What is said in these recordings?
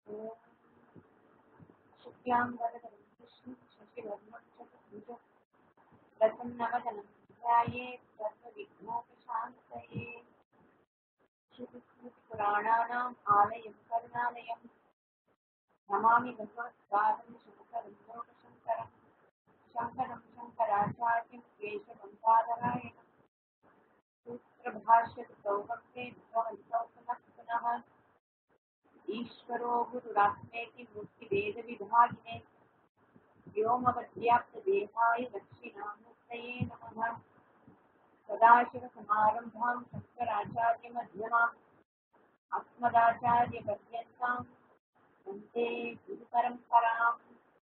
शुक्लाम्बरधरं विष्णुं शशिवर्णं चतुर्भुजं प्रसन्नवदनं ध्यायेत् सर्वविघ्नोपशान्तये श्रुतिस्मृतिपुराणानाम् आलयं करुणालयं नमामि भगवत्पादं शङ्करं लोकशङ्करं शङ्करं शङ्कराचार्यं केशवं पादरायणं सूत्रभाष्यकृतौ वन्दे भगवन्तौ पुनः पुनः ईश्वरो गुरुरात्मेति मूर्तिभेदविभागिने व्योमवद्व्याप्तदेहाय दक्षिणामूर्तये नमः सदाशिवसमारम्भां शङ्कराचार्यमध्यमाम् अस्मदाचार्यपर्यन्तां वन्दे गुरुपरम्पराम्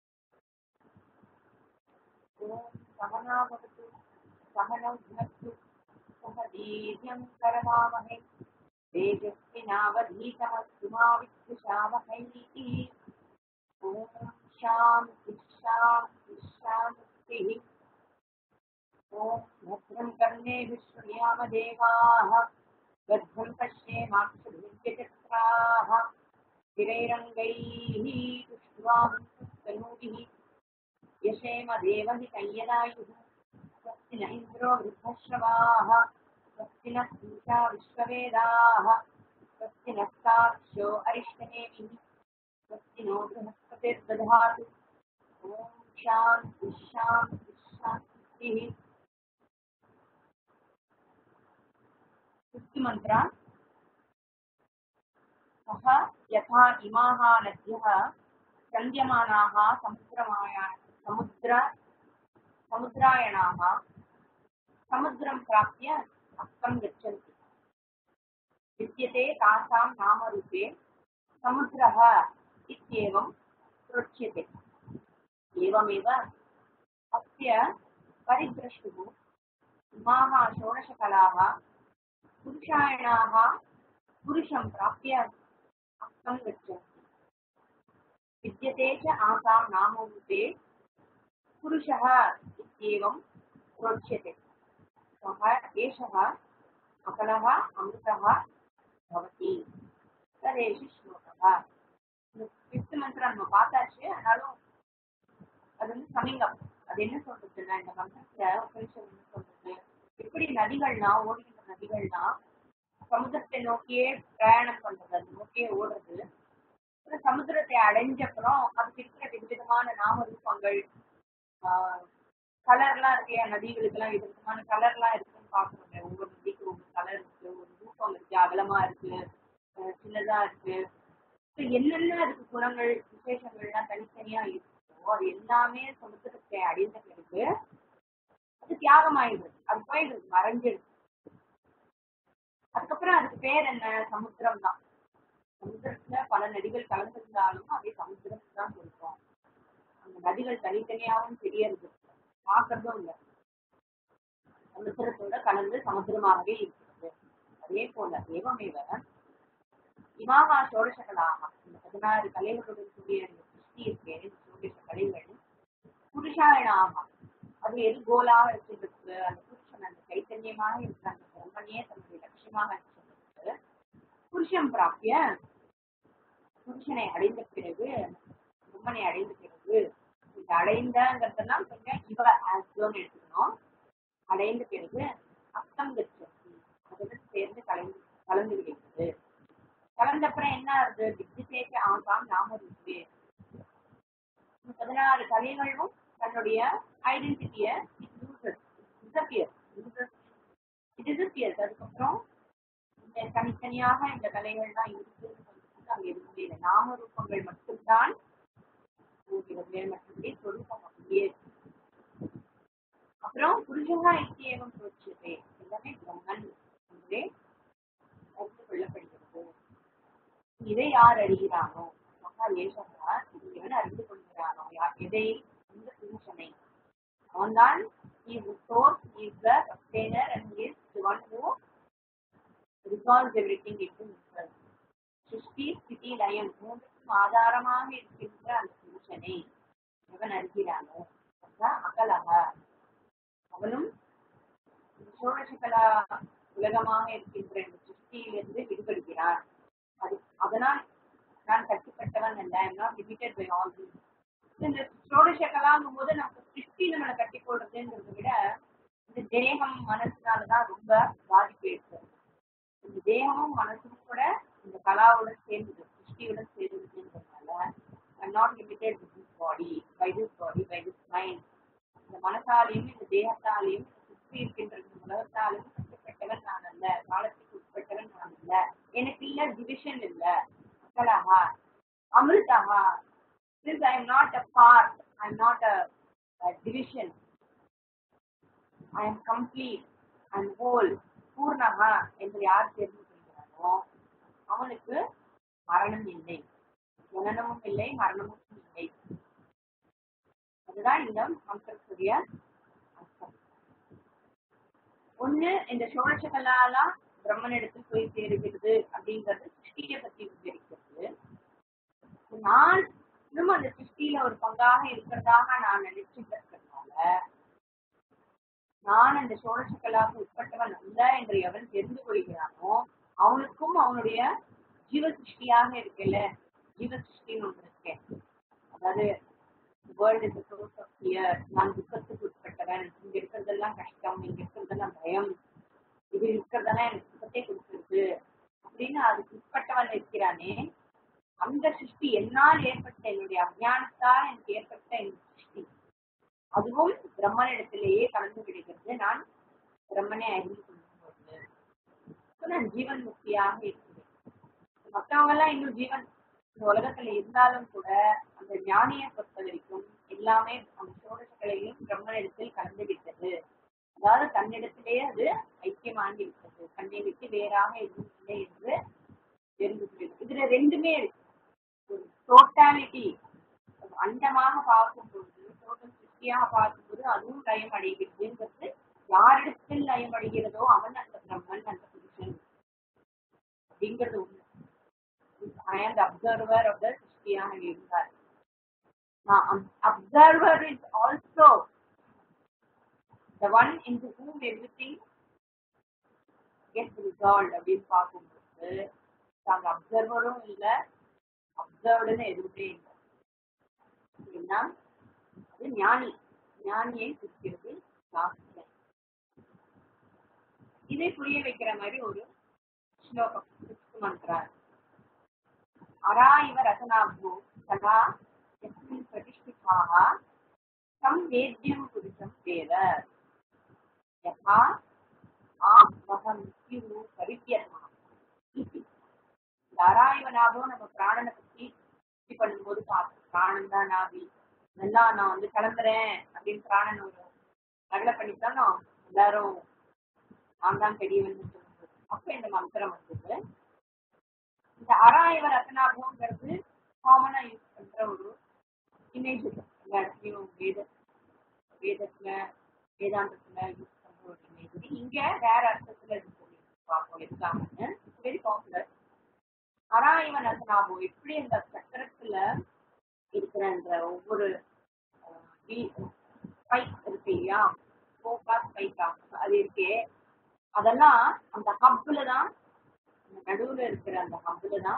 ॐ सहना भवतु सहनौ भुनक्तु सह दीर्घं करवामहे तेजस्विनावधीतमस्तु मा विद्विषावहैः ॐ शान्ति शान्ति शान्तिः ॐ भद्रं कर्णे विश्वयामदेवाः भद्रं पश्येमाक्षभिर्यचक्राः स्थिरैरङ्गैः पुष्पाभिः यशेम देवहि संयदायुः स्वस्ति न इन्द्रो वृद्धश्रवाः स्वस्ति नः पूषा विश्ववेदाः स्वस्ति नः साक्ष्यो अरिष्टनेमिः स्वस्ति नो बृहस्पतिर्दधातु ॐ शान्ति शान्ति शान्तिः सुस्तिमन्त्र सः यथा इमाः नद्यः सन्द्यमानाः समुद्रमाया समुद्र समुद्रायणाः समुद्रं प्राप्य अस्तं गच्छन्ति विद्यते तासां नामरूपे समुद्रः इत्येवं प्रोच्यते एवमेव अस्य परिद्रष्टुः इमाः षोडशकलाः पुरुषायणाः पुरुषं प्राप्य अस्तं गच्छन्ति विद्यते च आसां नामरूपे पुरुषः इत्येवं प्रोच्यते सः एषः अकलः अमृतः भवति तदेषु श्लोकः ஃபிஃப்த் மந்த்ரம் நம்ம பார்த்தாச்சு ஆனாலும் அது வந்து கமிங் அப் அது என்ன சொல்றதுன்னா இந்த மந்திரத்துல உபனிஷம் என்ன சொல்றது எப்படி நதிகள்னா ஓடுகின்ற நதிகள்னா சமுத்திரத்தை நோக்கியே பிரயாணம் பண்றது அது நோக்கியே ஓடுறது அப்புறம் சமுத்திரத்தை அடைஞ்சப்புறம் அதுக்கு இருக்கிற விதவிதமான நாம ரூபங்கள் கலர்லாம் இருக்கு நதிகளுக்கு எல்லாம் விதவிதமான கலர்லாம் இருக்குன்னு பாக்குறோங்க ஒவ்வொரு நதிக்கு ஒவ்வொரு கலர் இருக்கு ஒரு ரூபம் இருக்கு அகலமா இருக்கு சின்னதா இருக்கு என்னென்ன அதுக்கு குணங்கள் விசேஷங்கள்லாம் தனித்தனியா இருக்கோ அது எல்லாமே சமுத்திரத்தை அடைந்த பிறகு அது தியாகம் ஆயிடுது அது போயிடுது மறைஞ்சிடுது அதுக்கப்புறம் அதுக்கு பேர் என்ன சமுத்திரம் தான் சமுத்திரத்துல பல நதிகள் கலந்திருந்தாலும் அதே சமுத்திரம் தான் இருக்கும் அந்த நதிகள் தனித்தனியாகவும் தெரியறது பார்க்கறதும் இல்லை சமுத்திரத்தோட கலந்து சமுத்திரமாகவே இருக்கிறது அதே போல ஏவமேவ இமாகா சோடசகலாக இந்த பதினாறு கலைகளுடன் கூடிய இந்த சிருஷ்டி இருக்கே இந்த சோடச கலைகள் புருஷாயணாக அது எது கோலாக வச்சிருக்கு அந்த புருஷன் அந்த சைத்தன்யமாக இருக்கிற அந்த பிரம்மனையே தன்னுடைய லட்சியமாக வச்சிருக்கு புருஷன் பிராப்பிய புருஷனை அடைந்த பிறகு பிரம்மனை அடைந்த பிறகு இது அடைந்தங்கிறதெல்லாம் கொஞ்சம் இவ ஆஸ்லோன்னு எடுத்துக்கணும் அடைந்த பிறகு அஸ்தம் கச்சதி அதுடன் சேர்ந்து கலந்து கலந்து விடுகிறது கலந்தப்புறம் என்ன ஆகுது திக்திசேக ஆகாம் நாம இருக்கு பதினாறு கலைகளும் தன்னுடைய ஐடென்டிட்டிய டிசப்பியர் டிசப்பியர் அதுக்கப்புறம் இந்த தனித்தனியாக இந்த கலைகள்லாம் இருக்குன்னு சொல்லிட்டு அங்க எதுவுமே இல்லை நாம ரூபங்கள் மட்டும்தான் போகிறது மற்றபடி சொரூபம் அப்படியே அப்புறம் புருஷகா இத்தியேவம் போச்சுதே எல்லாமே பிரம்மன் என்றே ஒப்புக்கொள்ளப்படுகிறது இதை யார் அறிகிறானோ மகா ஏசகா இது எவன் அறிந்து கொள்கிறானோ யார் எதை இந்த புருஷனை அவன்தான் he is the source, he is the sustainer and he is the one who resolves everything into himself. சிருஷ்டி ஸ்திதி லயம் மூன்றுக்கும் ஆதாரமாக இருக்கின்ற அந்த புருஷனை எவன் அறிகிறானோ அகலக அவனும் சோழசகலா உலகமாக இருக்கின்ற இந்த சிருஷ்டியிலிருந்து விடுபடுகிறான் அது அதனால் நான் கட்டுப்பட்டவன் அல்ல I'm not limited by all this இந்த ஷோடச கலாங்கும் போது நமக்கு சிருஷ்டி நம்மளை கட்டி போடுறதுங்கிறத விட இந்த தேகம் மனசுனாலதான் ரொம்ப பாதிப்பு ஏற்படுது இந்த தேகமும் மனசும் கூட இந்த கலாவுடன் சேர்ந்தது சிருஷ்டியுடன் சேர்ந்ததுன்றதுனால I'm not limited with this body by this body by this mind இந்த மனசாலையும் இந்த தேகத்தாலையும் சுற்றி இருக்கின்ற இந்த உலகத்தாலையும் கட்டுப்பட்டவன் நான் அல்ல காலத்துக்கு உட்பட்டவன் நான் அல்ல எனக்கு இல்ல டிவிஷன் இல்ல மக்களாகா அமிர்தகா since I am not a part, I am not a, a division. I am complete, I am whole, பூர்ணகா என்று யார் தெரிந்து கொள்கிறானோ அவனுக்கு மரணம் இல்லை ஜனனமும் இல்லை மரணமும் இல்லை அதுதான் இந்த மந்திரத்துடைய அர்த்தம் ஒண்ணு இந்த சோழசகலாலா பிரம்மனிடத்தில் போய் சேருகிறது அப்படிங்கிறது சிருஷ்டியை பத்தி விவரிக்கிறது நான் இன்னும் அந்த சிருஷ்டியில ஒரு பங்காக இருக்கிறதாக நான் நினைச்சிட்டு இருக்கிறதுனால நான் அந்த சோழசக்கலாவுக்கு உட்பட்டவன் அல்ல என்று எவன் தெரிந்து கொள்கிறானோ அவனுக்கும் அவனுடைய ஜீவ சிருஷ்டியாக இருக்குல்ல ஜீவ சிருஷ்டின்னு ஒன்று இருக்கேன் அதாவது world is source of fear நான் துக்கத்துக்கு உட்பட்டவன் இங்க இருக்கிறதெல்லாம் கஷ்டம் இங்க இருக்கிறதெல்லாம் பயம் இது இருக்கிறதெல்லாம் எனக்கு துக்கத்தை கொடுத்துருது அப்படின்னு அதுக்கு உட்பட்டவன் இருக்கிறானே அந்த சிருஷ்டி என்னால் ஏற்பட்ட என்னுடைய அஜானத்தால் எனக்கு ஏற்பட்ட இந்த சிருஷ்டி அதுவும் பிரம்மனிடத்திலேயே கலந்து விடுகிறது நான் பிரம்மனை அறிந்து கொள்ளும் பொழுது So, நான் ஜீவன் முக்தியாக இருக்கிறேன் மற்றவங்க எல்லாம் இன்னும் ஜீவன் இந்த உலகத்துல இருந்தாலும் கூட அந்த ஞானியை பொறுத்த வரைக்கும் எல்லாமே அந்த சோழர்களையும் பிரம்மனிடத்தில் கலந்து விட்டது அதாவது தன்னிடத்திலேயே அது ஐக்கியமாகி விட்டது தன்னை விட்டு வேறாக எதுவும் இல்லை என்று தெரிந்து கொள்கிறது இதுல ரெண்டுமே இருக்கு ஒரு டோட்டாலிட்டி அண்டமாக பார்க்கும் பொழுது டோட்டல் சிருஷ்டியாக பார்க்கும்போது அதுவும் லயம் அடைகிறதுங்கிறது யாரிடத்தில் லயம் அடைகிறதோ அவன் அந்த பிரம்மன் அந்த புருஷன் அப்படிங்கிறது ஒண்ணு ஐ ஆம் அப்சர்வர் ஆஃப் த சிருஷ்டியாக இருந்தார் observer is also the one in whom everything gets resolved அப்படின்னு பார்க்கும்போது நாங்க அப்சர்வரும் இல்லை அப்சர்வ்டுன்னு எதுவுமே இல்லை அப்படின்னா அது ஞானி ஞானியை குறிக்கிறது சாஸ்திரம் இதை புரிய வைக்கிற மாதிரி ஒரு ஸ்லோகம் சிக்ஸ்த் மந்த்ரா அரா இவ ரசனாபோ சதா எஸ்மின் பிரதிஷ்டிதாக தம் வேத்யம் புருஷம் வேத யதா ஆஹம் மிருத்யு பரித்தியர்மா இது தாராயவ நாபம் நம்ம பிராணனை பத்தி இது பண்ணும்போது பார்த்தோம் பிராணன் தான் நாபி நல்லா நான் வந்து கிளம்புறேன் அப்படின்னு பிராணன் ஒரு நகலை பண்ணிட்டானோ எல்லாரும் நான் தான் பெரியவன் சொல்லும்போது அப்ப இந்த மந்திரம் வந்தது இந்த அராயவ ரத்னாபம்ங்கிறது காமனா யூஸ் பண்ற ஒரு இமேஜ் எல்லா இடத்துலயும் வேத வேதத்துல வேதாந்தத்துல யூஸ் பண்ற ஒரு இமேஜ் இங்க வேற அர்த்தத்துல இது சொல்லி பார்ப்போம் எதுக்காகன்னு வெரி பாப்புலர் அராயவ நசனாபோ எப்படி அந்த சக்கரத்துல இருக்கிற அந்த ஒவ்வொரு ஸ்பைக் இருக்கு இல்லையா ஃபோக்கா ஸ்பைக்கா அது இருக்கே அதெல்லாம் அந்த ஹப்ல தான் அந்த நடுவுல இருக்கிற அந்த ஹப்ல தான்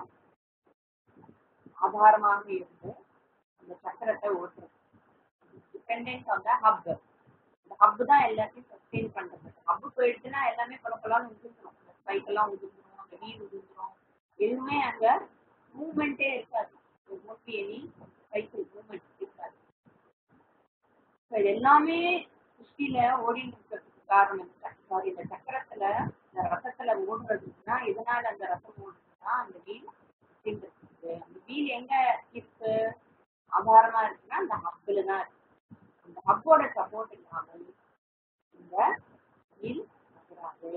ஆதாரமாக இருந்து அந்த சக்கரத்தை ஓட்டுறது டிபெண்ட் ஆன் த ஹப் அந்த ஹப் தான் எல்லாத்தையும் சஸ்டெயின் பண்றது ஹப் போயிடுச்சுன்னா எல்லாமே கொல கொலான்னு உதிர்ந்துரும் அந்த ஸ்பைக் எல்லாம் உதிர்ந்துரும் அந்த வீல் உதிர்ந்துரும் எதுவுமே அங்க மூவ்மெண்ட்டே இருக்காது மோஸ்ட்லி எனி சைக்கிள் மூவ்மெண்ட் இருக்காது ஸோ இது எல்லாமே சிருஷ்டியில ஓடிட்டு இருக்கிறதுக்கு காரணம் சாரி இந்த சக்கரத்துல இந்த ரசத்துல ஓடுறதுன்னா எதனால அந்த ரசம் ஓடுதுன்னா அந்த வீல் இருக்கு அந்த வீல் எங்க இருக்கு ஆதாரமா இருக்குன்னா அந்த ஹப்பில் தான் இருக்கு அந்த ஹப்போட சப்போர்ட் இல்லாமல் இந்த வீல் நகராது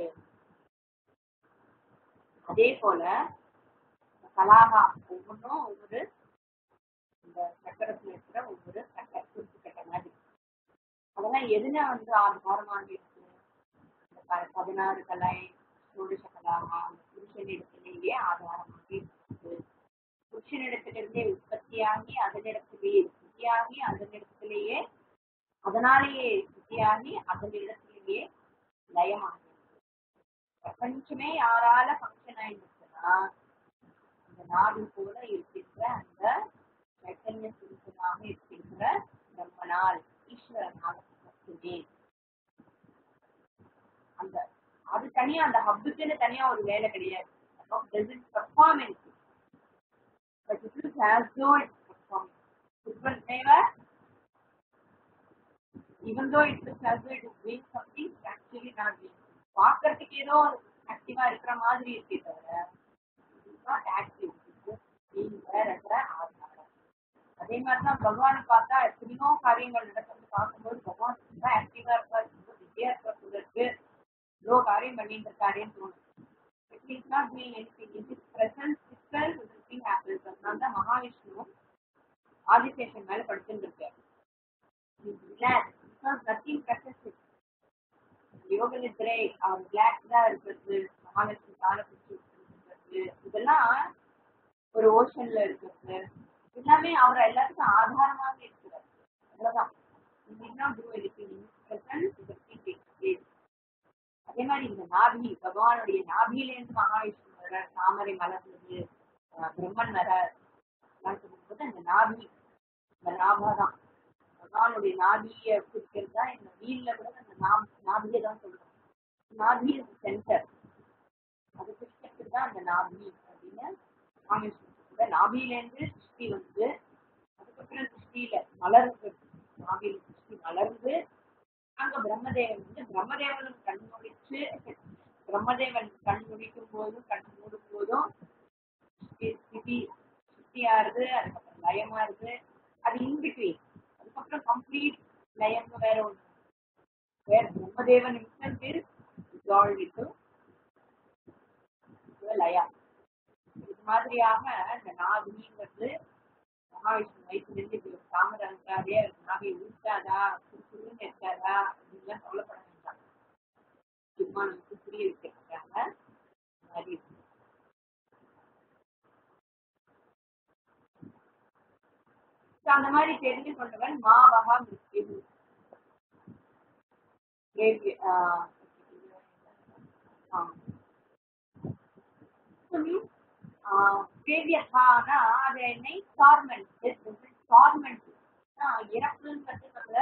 அதே போல கலாகா ஒவ்வொன்றும் ஒவ்வொரு இந்த சக்கரத்துல இருக்கிற ஒவ்வொரு கட்டை குறுக்கு கட்டை மாதிரி அதெல்லாம் எதுல வந்து ஆதாரமாக இருக்கு இந்த ப- பதினாறு கலை சோடிச கலாகா அந்த புருஷனிடத்திலேயே ஆதாரமாக இருக்கு புருஷனிடத்திலிருந்தே உற்பத்தியாகி அதனிடத்திலேயே ஸ்திதியாகி அதனிடத்திலேயே அதனாலேயே ஸ்திதியாகி அதனிடத்திலேயே லயமாகி பிரபஞ்சமே யாரால ஃபங்க்ஷன் ஆயிருந்துச்சுன்னா அந்த நாடு போல இருக்கின்ற அந்த சைத்தன்ய சுருக்கமாக இருக்கின்ற பிரம்மனால் ஈஸ்வரனால் மட்டுமே அந்த அது தனியா அந்த ஹப்புக்குன்னு தனியா ஒரு வேலை கிடையாது performance but it is has no performance குட்வன் தேவை even though it looks as though it is doing something, it's actually not doing. பார்க்கறதுக்கு ஏதோ ஆக்டிவா இருக்கிற மாதிரி இருக்கே தவிர நாட் ஆக்டிவ் வேற ஆதாரம் அதே மாதிரி தான் பகவானை பார்த்தா எத்தனையோ காரியங்கள் நடக்கிறது பார்க்கும்போது பகவான் ரொம்ப ஆக்டிவா இருப்பார் ரொம்ப பிஸியா இருப்பார் போல இருக்கு இவ்வளோ காரியம் பண்ணிட்டு இருக்காருன்னு தோணும் it is not doing anything it is presence itself everything happens அதனால தான் மகாவிஷ்ணு ஆதிசேஷன் மேல படுத்துட்டு இருக்காரு ரிலாக்ஸ் பிகாஸ் நத்திங் பிரசன்ஸ் யோக நித்ரை அவர் ரிலாக்ஸ்டா இருக்கிறது மகாலட்சுமி கால பிடிச்சி இருக்கிறது இதெல்லாம் ஒரு ஓஷன்ல இருக்கிறது எல்லாமே அவர் எல்லாத்துக்கும் ஆதாரமாக இருக்கிறார் அவ்வளவுதான் அதே மாதிரி இந்த நாபி பகவானுடைய நாபியிலேருந்து மகாவிஷ்ணு வர தாமரை மலர்ந்தது அஹ் பிரம்மன் வர எல்லாம் சொல்லும்போது அந்த நாபி இந்த நாபா தான் பகவானுடைய நாபியை குறிக்கிறது தான் இந்த வீல்ல கூட அந்த நாப் நாபியை தான் சொல்றோம் நாபி சென்டர் அது குறிக்கிறது தான் அந்த நாபி அப்படின்னு ராமேஸ்வரம் கூட நாபியிலேருந்து சிருஷ்டி வந்து அதுக்கப்புறம் சிருஷ்டியில மலர்ந்து நாபியில சிருஷ்டி மலர்ந்து அங்க பிரம்மதேவன் வந்து பிரம்மதேவனும் கண் முடிச்சு பிரம்மதேவன் கண் முடிக்கும் போதும் கண் மூடும் போதும் ஸ்திதி சிருஷ்டியாருது அதுக்கப்புறம் லயமாறுது அது இன்பிட்வீன் அதுக்கப்புறம் கம்ப்ளீட் லயம்னு வேற ஒண்ணு வேற பிரம்மதேவன் himself is dissolved into லயா இது மாதிரியாக இந்த நாபிங்கிறது மகாவிஷ்ணு வயிற்றுலேருந்து இப்படி ஒரு தாமரை இருக்காதே நாபி ஊட்டாதா சுருன்னு இருக்காதா அப்படின்லாம் சொல்லப்பட வேண்டாம் சும்மா நமக்கு புரிய வைக்கிறதுக்காக இந்த மாதிரி இருக்கு. So, அந்த மாதிரி தெரிந்து கொண்டவன் மாவகா மிருத்யு கேள்வி ஆஹ் ஆ. So, means, ஆஹ் கேள்வியகானா அது என்னை டார்மெண்ட் டார்மெண்ட் இறப்புங்கிறது நம்மள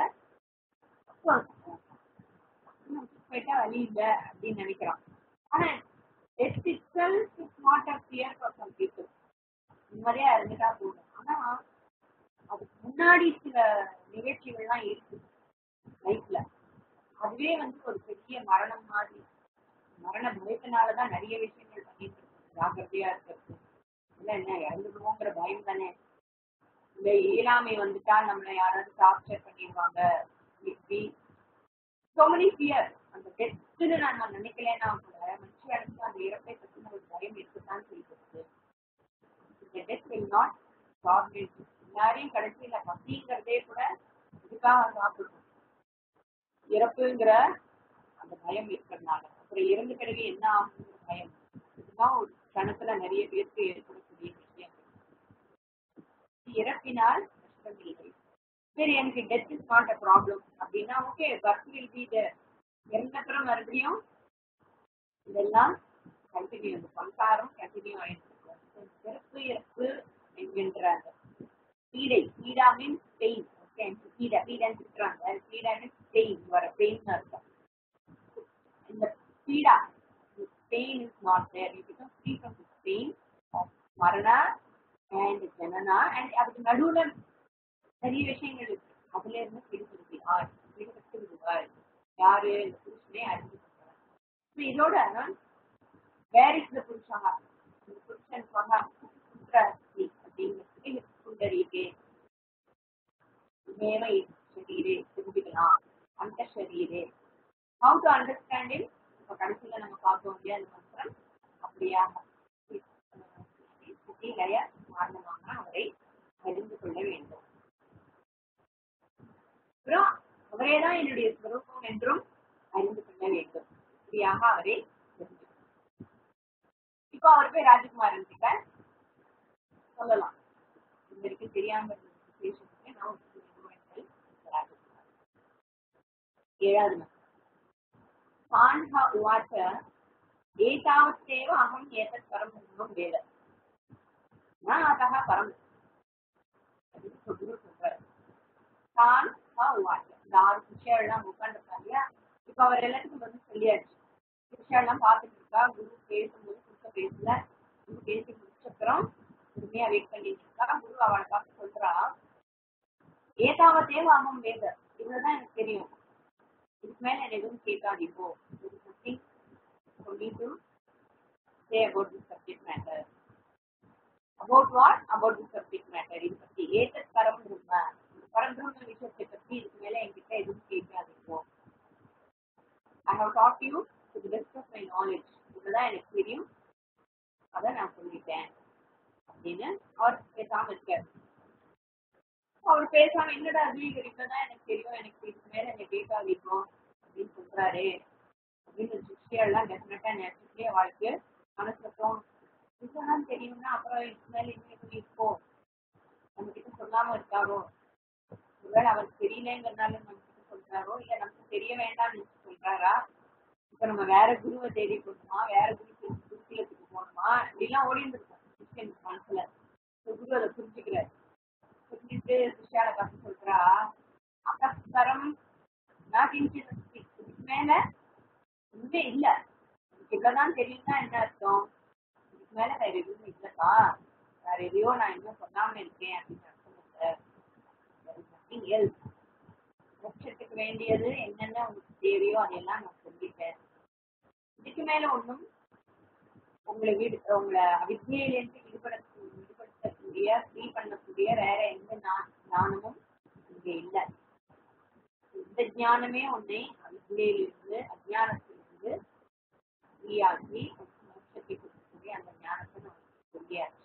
போயிட்டா வழி இல்லை அப்படின்னு நினைக்கிறான் ஆனா டெஸ்ட் itself is not a fear for some people நிம்மதியா இருந்துட்டா போதும் ஆனா அதுக்கு முன்னாடி சில நிகழ்ச்சிகள்லாம் இருக்கு லைஃப்ல அதுவே வந்து ஒரு பெரிய மரணம் மாதிரி மரண பயத்தினாலதான் நிறைய விஷயங்கள் பண்ணிட்டு இருக்கோம் ஜாக்கிரதையா இருக்கிறது இல்ல என்ன இறந்துடுவோங்கிற பயம் தானே இல்ல இயலாமை வந்துட்டா நம்மள யாராவது டார்ச்சர் பண்ணிடுவாங்க இப்படி சோ மெனி ஃபியர் அந்த டெஸ்ட்னு நம்ம நினைக்கலன்னா கூட மனுஷனுக்கு அந்த இறப்பை பத்தின ஒரு பயம் இருக்குதான் செய்கிறது இந்த டெஸ்ட் வில் நாட் டார்மெண்ட் எல்லாரையும் கடைசியில பசிங்கிறதே கூட இதுக்காக சாப்பிடணும் இறப்புங்கிற அந்த பயம் இருக்கிறதுனால அப்புறம் இறந்த பிறகு என்ன ஆகுங்கிற பயம் இதுதான் ஒரு கணத்துல நிறைய பேருக்கு ஏற்படக்கூடிய விஷயம் இறப்பினால் கஷ்டம் இல்லை சரி எனக்கு death is not a problem அப்படின்னா okay birth will be the இறந்தப்புறம் மறுபடியும் இதெல்லாம் கண்டினியூ அந்த சம்சாரம் கண்டினியூ ஆயிட்டு இருக்கு பிறப்பு இறப்பு என்கின்ற அந்த பீடை பீடா மீன்ஸ் பெயின் ஓகே பீடா பீடான்னு திட்டுறாங்க பீடா மீன்ஸ் பெயின் வர பெயின் அர்த்தம் இந்த பீடா pain is not there you become free from this pain of மரணா அண்ட் ஜனனா அண்ட் அதுக்கு நடுவுல நிறைய விஷயங்கள் இருக்கு அதுல இருந்து பிடிச்சிருக்கு யார் பிடிபட்டு விடுவார் யாரு இந்த புருஷனே அறிந்து கொள்வார் So இதோட வேர் இஸ் த புருஷா இந்த புருஷன் சொன்னா புத்திர அஸ்தி அப்படிங்கிறதுக்கு புண்டரீகே மேவ சரீரே தெரிஞ்சுக்கலாம் அந்த சரீரே ஹவு டு அண்டர்ஸ்டாண்ட் இட் இப்போ கடைசியில் நம்ம பார்த்தோம் இல்லையா அந்த மந்திரம் அப்படியாக லய காரணமாக அவரை அறிந்து கொள்ள வேண்டும் அப்புறம் அவரே தான் என்னுடைய ஸ்வரூபம் என்றும் அறிந்து கொள்ள வேண்டும் இப்படியாக அவரை தெரிந்து இப்போ அவர் போய் ராஜகுமாரன் கிட்ட சொல்லலாம் இது வரைக்கும் தெரியாம இருந்த சுச்சுவேஷனுக்கு நான் ஒரு ராஜகுமாரன் ஏழாவது மந்திரம் पाण्डः उवाच एतावत्तेव अहम् एतत् परं ब्रह्मं वेद நான் அதா பரம் அப்படின்னு குரு சொல்றாரு தான் உவாச்சு இந்த ஆறு சிஷ்யெல்லாம் உட்காந்துருக்காங்க இல்லையா இப்ப அவர் எல்லாத்துக்கும் வந்து சொல்லியாச்சு சிஷ்யெல்லாம் பார்த்துட்டு இருக்கா குரு பேசும்போது குருக்க பேசல குரு பேசி முடிச்சப்புறம் பொறுமையா வெயிட் பண்ணிட்டு இருக்கா குரு அவளை பார்த்து சொல்றா ஏதாவதேவ அகம் வேத இதுதான் எனக்கு தெரியும் இதுக்கு மேல என்ன எதுவும் கேட்காதீங்கோ இது something for me to say about this subject matter about what about this subject matter இது பத்தி ஏதத் பரம் பிரம்ம பரபிரம்ம விஷயத்தை பத்தி இதுக்கு மேல என்கிட்ட எதுவும் கேட்காதீங்கோ I have taught you to the best of my knowledge இதுதான் எனக்கு தெரியும் அதை நான் சொல்லிட்டேன் அப்படின்னு அவர் பேசாம இருக்காரு அவர் பேசாம என்னடா அது இவர் இப்பதான் எனக்கு தெரியும் எனக்கு இதுக்கு மேல என்ன கேட்காதீங்க அப்படின்னு சொல்றாரு அப்படின்னு சிஷ்யெல்லாம் டெஃபினட்டா நேச்சுரலியே வாழ்க்கை மனசுல தோணும் இதெல்லாம் தெரியும்னா அப்புறம் இதுக்கு மேல இன்னும் எப்படி இருக்கும் நம்ம கிட்ட சொல்லாம இருக்காரோ ஒருவேளை அவருக்கு தெரியலங்கிறதுனால நம்ம கிட்ட சொல்றாரோ இல்ல நமக்கு தெரிய வேண்டாம்னு சொல்றாரா இப்ப நம்ம வேற குருவை தேடி போகணுமா வேற குரு குருகுலத்துக்கு போகணுமா இப்படிலாம் ஓடிட்டு இருக்கோம் கிறிஸ்டியன் மனசுல குரு அதை புரிஞ்சுக்கிறாரு புரிஞ்சுட்டு சிஷ்யால பார்த்து சொல்றா அகஸ்தரம் நான் கிஞ்சித் இதுக்கு மேல ஒண்ணுமே இல்ல எனக்கு இவ்வளவுதான் தெரியும்னா என்ன அர்த்தம் இதுக்கு மேல வேற எதுவும் இல்லப்பா வேற எதையோ நான் இன்னும் சொல்லாம இருக்கேன் அப்படின்னு அர்த்தம் இல்லை நத்திங் எல்ஸ் மோட்சத்துக்கு வேண்டியது என்னென்ன உங்களுக்கு தேவையோ அதையெல்லாம் நான் சொல்லிட்டேன் இதுக்கு மேல ஒண்ணும் உங்களை வீடு உங்களை அவித்யிலேருந்து விடுபட விடுபடுத்தக்கூடிய ஃப்ரீ பண்ணக்கூடிய வேற எந்த ஞா- ஞானமும் இங்க இல்லை இந்த ஞானமே உன்னை அவித்யிலிருந்து அஜ்ஞானத்திலிருந்து ஃப்ரீயாக்கி மோட்சத்தை கொடுக்கக்கூடிய அந்த ஞானத்தை நான் சொல்லியாச்சு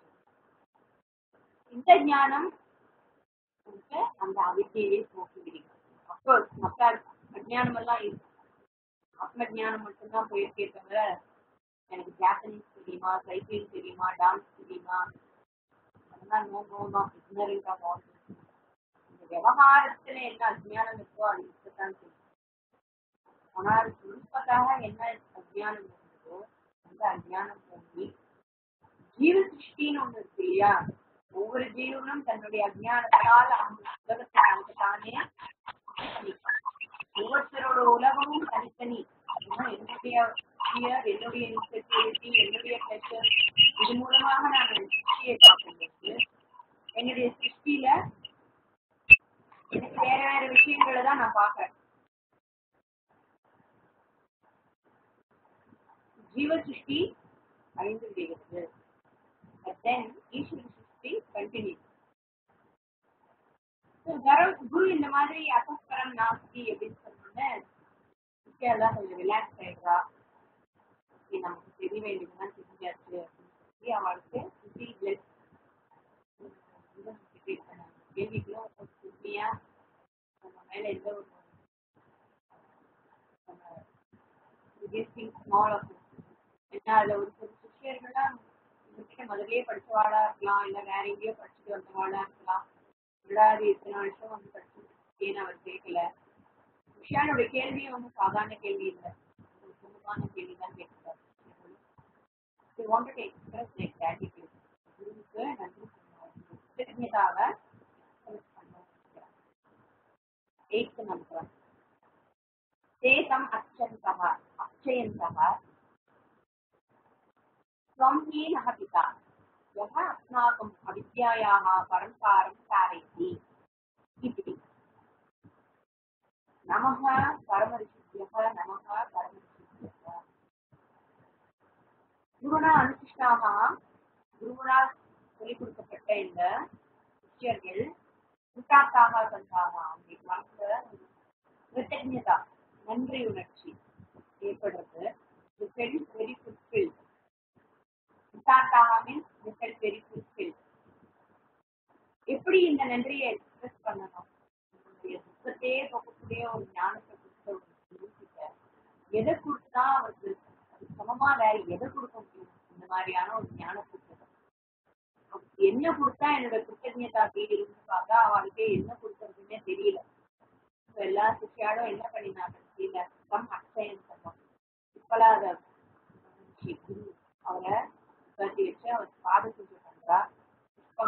இந்த ஞானம் உனக்கு அந்த அவித்தியை போக்குகிறீங்க அப்கோர்ஸ் மற்ற அஜ்ஞானம் எல்லாம் இருக்கு ஆத்ம ஞானம் மட்டும்தான் போயிருக்கே தவிர எனக்கு ஜாப்பனீஸ் தெரியுமா சைக்கிள் தெரியுமா டான்ஸ் தெரியுமா அதெல்லாம் no no no ignorant of all இந்த விவகாரத்துல என்ன அஜ்ஞானம் இருக்கோ அது இருக்கத்தான் தெரியும் ஆனால் முழுப்பதாக என்ன அஜ்ஞானம் இருந்ததோ அந்த அஜ்ஞானம் போய் ஜீவ சிருஷ்டின்னு ஒண்ணு இருக்கு இல்லையா ஒவ்வொரு ஜீவனும் தன்னுடைய அஜ்ஞானத்தால் அந்த உலகத்தை நமக்கு தானே பண்ணிப்பான். ஒவ்வொருத்தரோட உலகமும் தனித்தனி ஏன்னா என்னுடைய fear, என்னுடைய இன்செக்யூரிட்டி என்னுடைய ப்ரெஷர் இது மூலமாக நான் அந்த சிருஷ்டியை பார்க்கும்போது என்னுடைய சிருஷ்டியில எனக்கு வேற வேற விஷயங்களை தான் நான் பார்க்கறேன் ஜீவ சிருஷ்டி அழிந்து விடுகிறது but then ஈஸ்வர சிருஷ்டி கண்டினியூ குரு இந்த மாதிரி அசஸ்பரம் நாஸ்தி அப்படின்னு சொன்னோன்னே எல்லாம் கொஞ்சம் ரிலாக்ஸ் ஆயிடுறா சரி, நமக்கு தெரிய வேண்டியதுதான் தெரிஞ்சாச்சு அப்படின்னு சொல்லி அவளுக்கு ஃபீல் பிளஸ் கேள்விகளும் உண்மையா நம்ம மேல எந்த ஒரு ஸ்மால் ஏன்னா அதுல ஒரு சில சிஷியர்கள்லாம் இவர்கிட்ட முதல்லயே படிச்சவாளா இருக்கலாம் இல்ல வேற எங்கேயோ படிச்சுட்டு வந்தவாளா இருக்கலாம் விடாது இத்தனை வருஷம் வந்து படிச்சுன்னு அவர் கேட்கல விஷயானுடைய கேள்வியும் வந்து சாதாரண கேள்வி இல்லை ஒரு சுமமான கேள்வி தான் கேட்கிறார் They wanted to express their gratitude. குருவுக்கு நன்றி சொன்னார். கிருத்தஜதாவை express பண்ண வைக்கிறார். eighth number. तेषाम् अक्षन्तः अक्षयन्तः त्वं हि नः पिता यः अस्माकम् अविद्यायाः परम्पारं कारयति इति नमः परमऋषिभ्यः नमः परमऋषिभ्यः குருனா அனுசிஷ்டாக குருவனா சொல்லிக் கொடுக்கப்பட்ட இந்த சிஷ்யர்கள் குட்டாத்தாக சந்தாக அவங்களுக்கு மனசுல ஒரு கிருத்தஜதா நன்றி உணர்ச்சி ஏற்படுறது வெரி வெரி ஃபுல்ஃபில் குட்டாத்தாக மீன்ஸ் ஃபெல் வெரி ஃபுல்ஃபில் எப்படி இந்த நன்றியை எக்ஸ்பிரஸ் பண்ணணும் நம்மளுடைய துக்கத்தையே போக்கக்கூடிய ஒரு ஞானத்தை கொடுத்த ஒரு குரு கிட்ட எதை கொடுத்தா அவருக்கு அது சமமா வேற எதை கொடுக்க முடியும் இந்த மாதிரியான ஒரு ஞானத்தை கொடுக்கணும். அவருக்கு என்ன கொடுத்தா என்னோட கிருத்தஜதா தீரும்னு பார்த்தா அவளுக்கு என்ன கொடுக்கறதுன்னே தெரியல இப்ப எல்லா சிஷியாலும் என்ன பண்ணினாங்க கீழே தம் அக்ஷயம் சொன்னோம் இப்பலாத மகிழ்ச்சி குரு அவரை உட்காந்து வச்சு அவர் பாத பூஜை பண்றா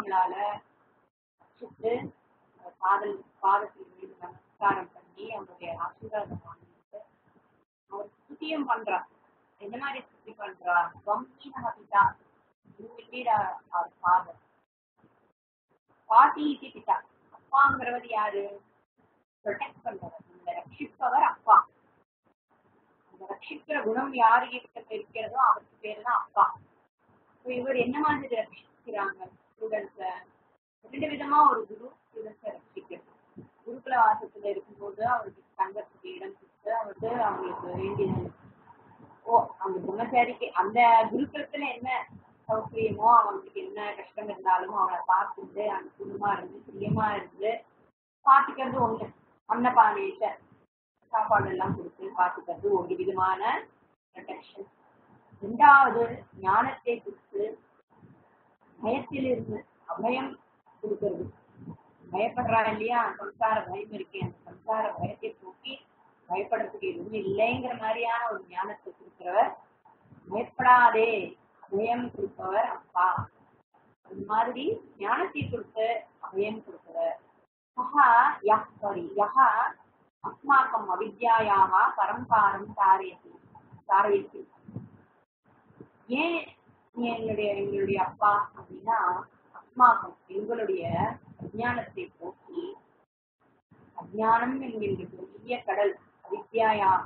பாதங்களால சுட்டு காதல் பாதத்தில் மீது நமஸ்காரம் பண்ணி அவருடைய ஆசீர்வாதம் வாங்கிட்டு அவர் ஸ்துதியும் பண்றார் என்ன மாதிரி ஸ்துதி பண்றார் வம்சீனக பிதா அவர் ஃபாதர் பாட்டி இது பிதா அப்பாங்கிறவர் யாரு ப்ரொடெக்ட் பண்றவர் இந்த ரட்சிப்பவர் அப்பா அந்த ரட்சிக்கிற குணம் யாரு கிட்ட இருக்கிறதோ அவருக்கு பேரு தான் அப்பா So இவர் என்ன மாதிரி ரட்சிக்கிறாங்க ஸ்டூடெண்ட்ஸ ரெண்டு விதமா ஒரு குரு ஸ்டூடெண்ட்ஸை ரட்சிக்கிறது குருகுல வாசத்துல இருக்கும்போது அவருக்கு தங்கத்துக்கு இடம் கொடுத்து அவருக்கு அவங்களுக்கு வேண்டியது ஓ அந்த பிரம்மச்சாரிக்கு அந்த குருகுலத்துல என்ன சௌகரியமோ அவங்களுக்கு என்ன கஷ்டம் இருந்தாலும் அவனை பார்த்துட்டு அனுகூலமா இருந்து பிரியமா இருந்து பார்த்துக்கிறது ஒண்ணு அன்னபானேஷ சாப்பாடு எல்லாம் கொடுத்து பார்த்துக்கிறது ஒரு விதமான ப்ரொடெக்ஷன் ரெண்டாவது ஞானத்தை கொடுத்து பயத்திலிருந்து அபயம் கொடுக்கறது பயப்படுறா இல்லையா சம்சார பயம் இருக்கே அந்த சம்சார பயத்தை போக்கி பயப்படுறதுக்கு எதுவும் இல்லைங்கிற மாதிரியான ஒரு ஞானத்தை கொடுக்கிறவர் பயப்படாதே அபயம் கொடுப்பவர் அப்பா அது மாதிரி ஞானத்தை கொடுத்து அபயம் கொடுப்பவர் சஹா யஹ் சாரி யஹா அஸ்மாக்கம் அவித்யாயாக பரம்பாரம் தாரயதி தாரயத்தி ஏன் நீ எங்களுடைய எங்களுடைய அப்பா அப்படின்னா அஸ்மாக்கம் எங்களுடைய அஜானத்தை போக்கி அஜானம் என்கின்ற பெரிய கடல் அவித்யாயாக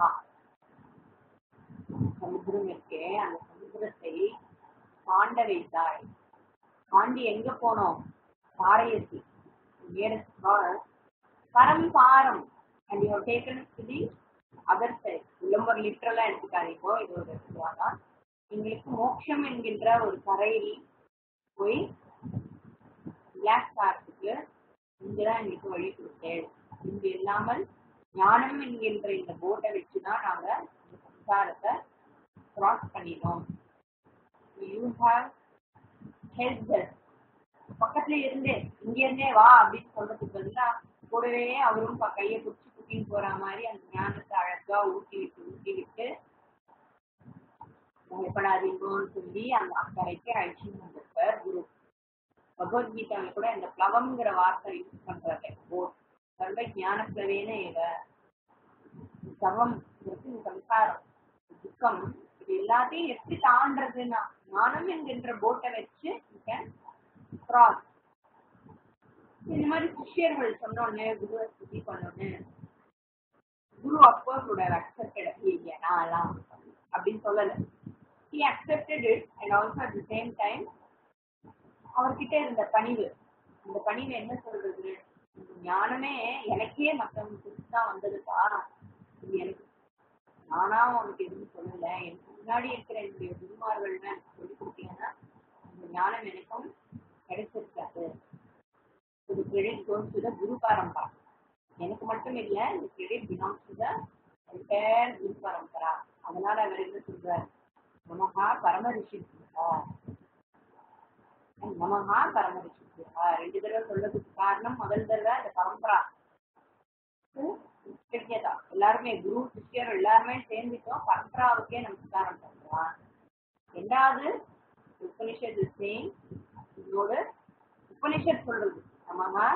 சமுத்திரம் இருக்கே அந்த சமுத்திரத்தை தாண்ட வைத்தாய் தாண்டி எங்க போனோம் பாரயத்தி பரம் பாரம் and you taken to the other side ரொம்ப லிட்டரலா எடுத்துக்காதீங்கோ இது ஒரு இதுவாதான் எங்களுக்கு மோட்சம் என்கின்ற ஒரு கரையில் போய் பிளாக் பார்த்துக்கு இங்கதான் எங்களுக்கு வழி கொடுத்தேன் இங்கு இல்லாமல் ஞானம் என்கின்ற இந்த போட்டை வச்சுதான் நாங்க இந்த சம்சாரத்தை கிராஸ் பண்ணினோம் யூ ஹாவ் ஹெல்ப் பக்கத்துல இருந்தே இங்க இருந்தே வா அப்படின்னு சொல்றதுக்கு பதிலா கூடவே அவரும் ப- கையை பிடிச்சி குட்டின்னு போற மாதிரி அந்த ஞானத்தை அழகா ஊட்டி விட்டு ஊட்டி விட்டு பயப்படாதீங்கன்னு சொல்லி அந்த அக்கறைக்கு அழிச்சுன்னு வந்திருப்பார் குரு பகவத்கீதாவில கூட இந்த பிளவம்ங்கிற வார்த்தை யூஸ் பண்றாரு ஓ சர்வ ஞான பிளவேன இவ சர்வம் இருக்கு இந்த சம்சாரம் துக்கம் இது எல்லாத்தையும் எப்படி தாண்டறதுன்னா ஞானம் என்கின்ற போட்டை வச்சு கிராஸ் இந்த மாதிரி சிஷ்யர்கள் சொன்னோன்னு குருவை ஸ்துதி பண்ணோன்னு குரு அப்கோர்ஸ் would have accepted ஐயா நான் எல்லாம் அப்படின்னு சொல்லல he accepted it and also at the same time அவர்கிட்ட இருந்த பணிவு அந்த பணிவு என்ன சொல்றது இந்த ஞானமே எனக்கே மற்றவங்க குறித்து தான் வந்ததுப்பா இது எனக்கு நானா உனக்கு எதுவும் சொல்லல எனக்கு முன்னாடி இருக்கிற என்னுடைய குருமார்கள்னா எனக்கு சொல்லி கொடுத்தீங்கன்னா இந்த ஞானம் எனக்கும் கிடைச்சிருக்காது இது கிரெடிட் கோஸ் டு த குரு பரம்பரா எனக்கு மட்டும் இல்ல இந்த credit belongs to the entire guru parampara அதனால அவர் என்ன சொல்றார் நமகா பரம ரிஷி நமகா பரம ரிஷி ரெண்டு தடவை சொல்றதுக்கு காரணம் முதல் தடவை இந்த பரம்பரா கிருத்தியதா எல்லாருமே குரு சிஷ்யர் எல்லாருமே சேர்ந்துட்டோம் பரம்பராவுக்கே நமஸ்காரம் பண்றோம் ரெண்டாவது உபனிஷத் சேம் இதோடு உபனிஷத் சொல்றது நமகா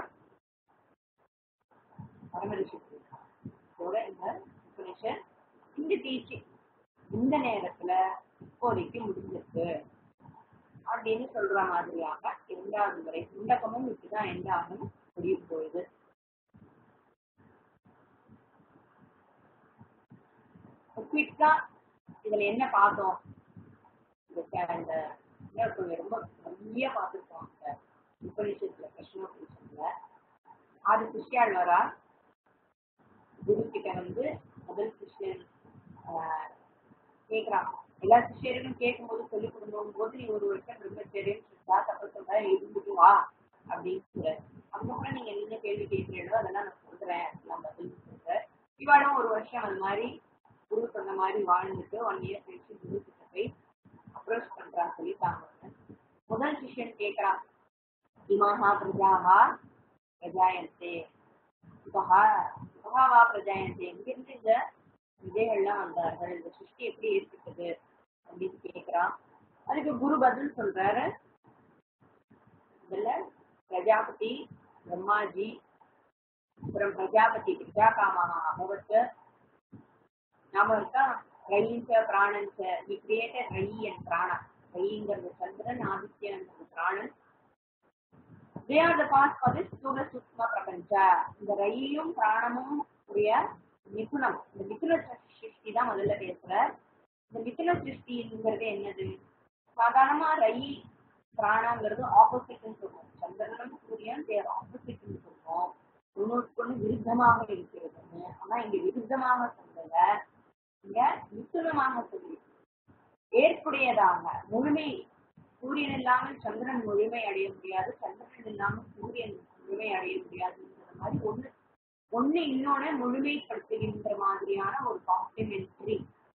பரமரிஷி இதோட இந்த உபனிஷத் இந்த டீச்சிங் இந்த நேரத்துல இப்போதைக்கு முடிஞ்சிருக்கு அப்படின்னு சொல்ற மாதிரியாக இரண்டாவது முறை முண்டகமும் இப்படிதான் எந்த ஆகும் முடிய போகுது குயிக்கா இதுல என்ன பார்த்தோம் இந்த க- இந்த இன்னொருத்தவங்க ரொம்ப நிறைய பார்த்துருக்கோம் இந்த உபனிஷத்துல கிருஷ்ண உபனிஷத்துல ஆறு சிஷ்யாள் வரா குரு கிட்ட வந்து முதல் சிஷ்யன் ஆஹ், கேக்குறான் எல்லா சிஷ்யர்களும் கேட்கும்போது சொல்லி கொடுக்கும் போது நீ ஒரு வருஷம் பிரம்மச்சரியம் சொல்றா தப்பு சொல்ற இருந்துட்டு வா அப்படின்னு சொல்ற அதுக்கப்புறம் நீங்க என்ன கேள்வி கேட்கிறீங்களோ அதெல்லாம் நான் சொல்றேன் அப்படிலாம் பதில் சொல்றேன் இவாளும் ஒரு வருஷம் அது மாதிரி குரு சொன்ன மாதிரி வாழ்ந்துட்டு ஒன் இயர் கழிச்சு குரு கிட்ட போய் அப்ரோச் பண்றான்னு சொல்லிட்டாங்க முதல் சிஷ்யன் கேட்கறான் இமாஹா பிரஜாஹா பிரஜாயந்தே சுபஹா சுபஹாவா பிரஜாயந்தே எங்கிருந்து இந்த விதைகள்லாம் வந்தார்கள் இந்த சிருஷ்டி எப்படி ஏற்பட்டது அப்படின்னு கேட்கிறான் அதுக்கு குரு பதில் சொல்றாரு இதுல பிரஜாபதி பிரம்மாஜி அப்புறம் பிரஜாபதி பிரஜாகாமஹா அபவத் நாம இருக்கா ரயிச்ச பிராணஞ்ச we created rayi and prana ரயிங்கிறது சந்திரன் ஆதித்யன்றது பிராணன் they are the base for this ஸ்தூல சூக்ம பிரபஞ்ச இந்த ரயிலும் பிராணமும் உடைய மிதுனம் இந்த மிதுன சிருஷ்டி தான் முதல்ல பேசுற இந்த மிதுன சிருஷ்டிங்கிறது என்னது சாதாரணமா ரயி பிராணங்கிறது ஆப்போசிட்னு சொல்லுவோம் சந்திரனும் சூரியன் தேர் ஆப்போசிட்னு சொல்லுவோம் ஒன்றுக்கு ஒன்று விருத்தமாக இருக்கிறதுன்னு ஆனா இங்க விருத்தமாக சொல்லல இங்க மிதுனமாக சொல்லி ஏற்புடையதாக முழுமை சூரியன் இல்லாமல் சந்திரன் முழுமை அடைய முடியாது சந்திரன் இல்லாமல் சூரியன் முழுமை அடைய முடியாதுங்கிற மாதிரி ஒண்ணு ஒண்ணு இன்னொன்னு முழுமைப்படுத்துகின்ற மாதிரியான ஒரு காம்ப்ளிமெண்ட்ரி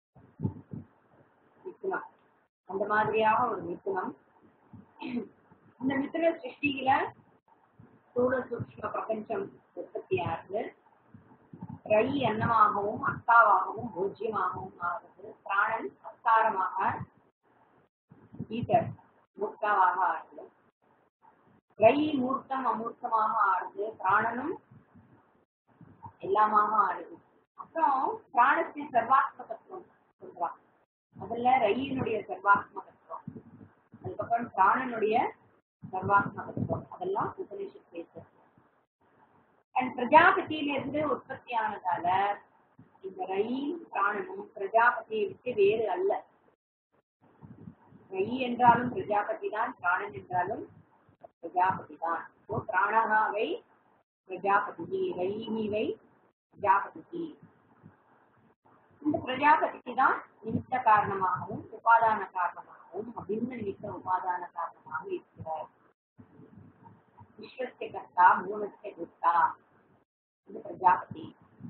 மிதுனம் அந்த மாதிரியாக ஒரு மிதுனம் இந்த மிதுன சிருஷ்டியில ஸ்தூல சூக்ஷ்ம பிரபஞ்சம் உற்பத்தி ஆகுது ரயி அன்னமாகவும் அத்தாவாகவும் பூஜ்யமாகவும் ஆகுது பிராணன் அஸ்தாரமாக ஈட்டர் மூர்த்தாவாக ஆடுது ரயி மூர்த்தம் அமூர்த்தமாக ஆடுது பிராணனும் எல்லாமாக ஆடுது அப்புறம் பிராணத்தின் சர்வாத்மகத்துவம் சொல்றான் முதல்ல ரயினுடைய சர்வாத்மகத்துவம் அதுக்கப்புறம் பிராணனுடைய சர்வாத்மகத்துவம் அதெல்லாம் உபனிஷத் பேசுறது அண்ட் பிரஜாபதியிலிருந்து உற்பத்தி ஆனதால இந்த ரயில் பிராணனும் பிரஜாபதியை விட்டு வேறு அல்ல ரயி என்றாலும் பிரஜாபதி தான் பிராணன் என்றாலும் பிரஜாபதி தான் ஓ பிராணகாவை பிரஜாபதி ரயினிவை பிரஜாபதி இந்த பிரஜாபதிக்கு தான் நிமித்த காரணமாகவும் உபாதான காரணமாகவும் அபின்ன நிமித்த உபாதான காரணமாக இருக்கிறார் விஸ்வசிய கர்த்தா மூலசிய குப்தா இந்த பிரஜாபதி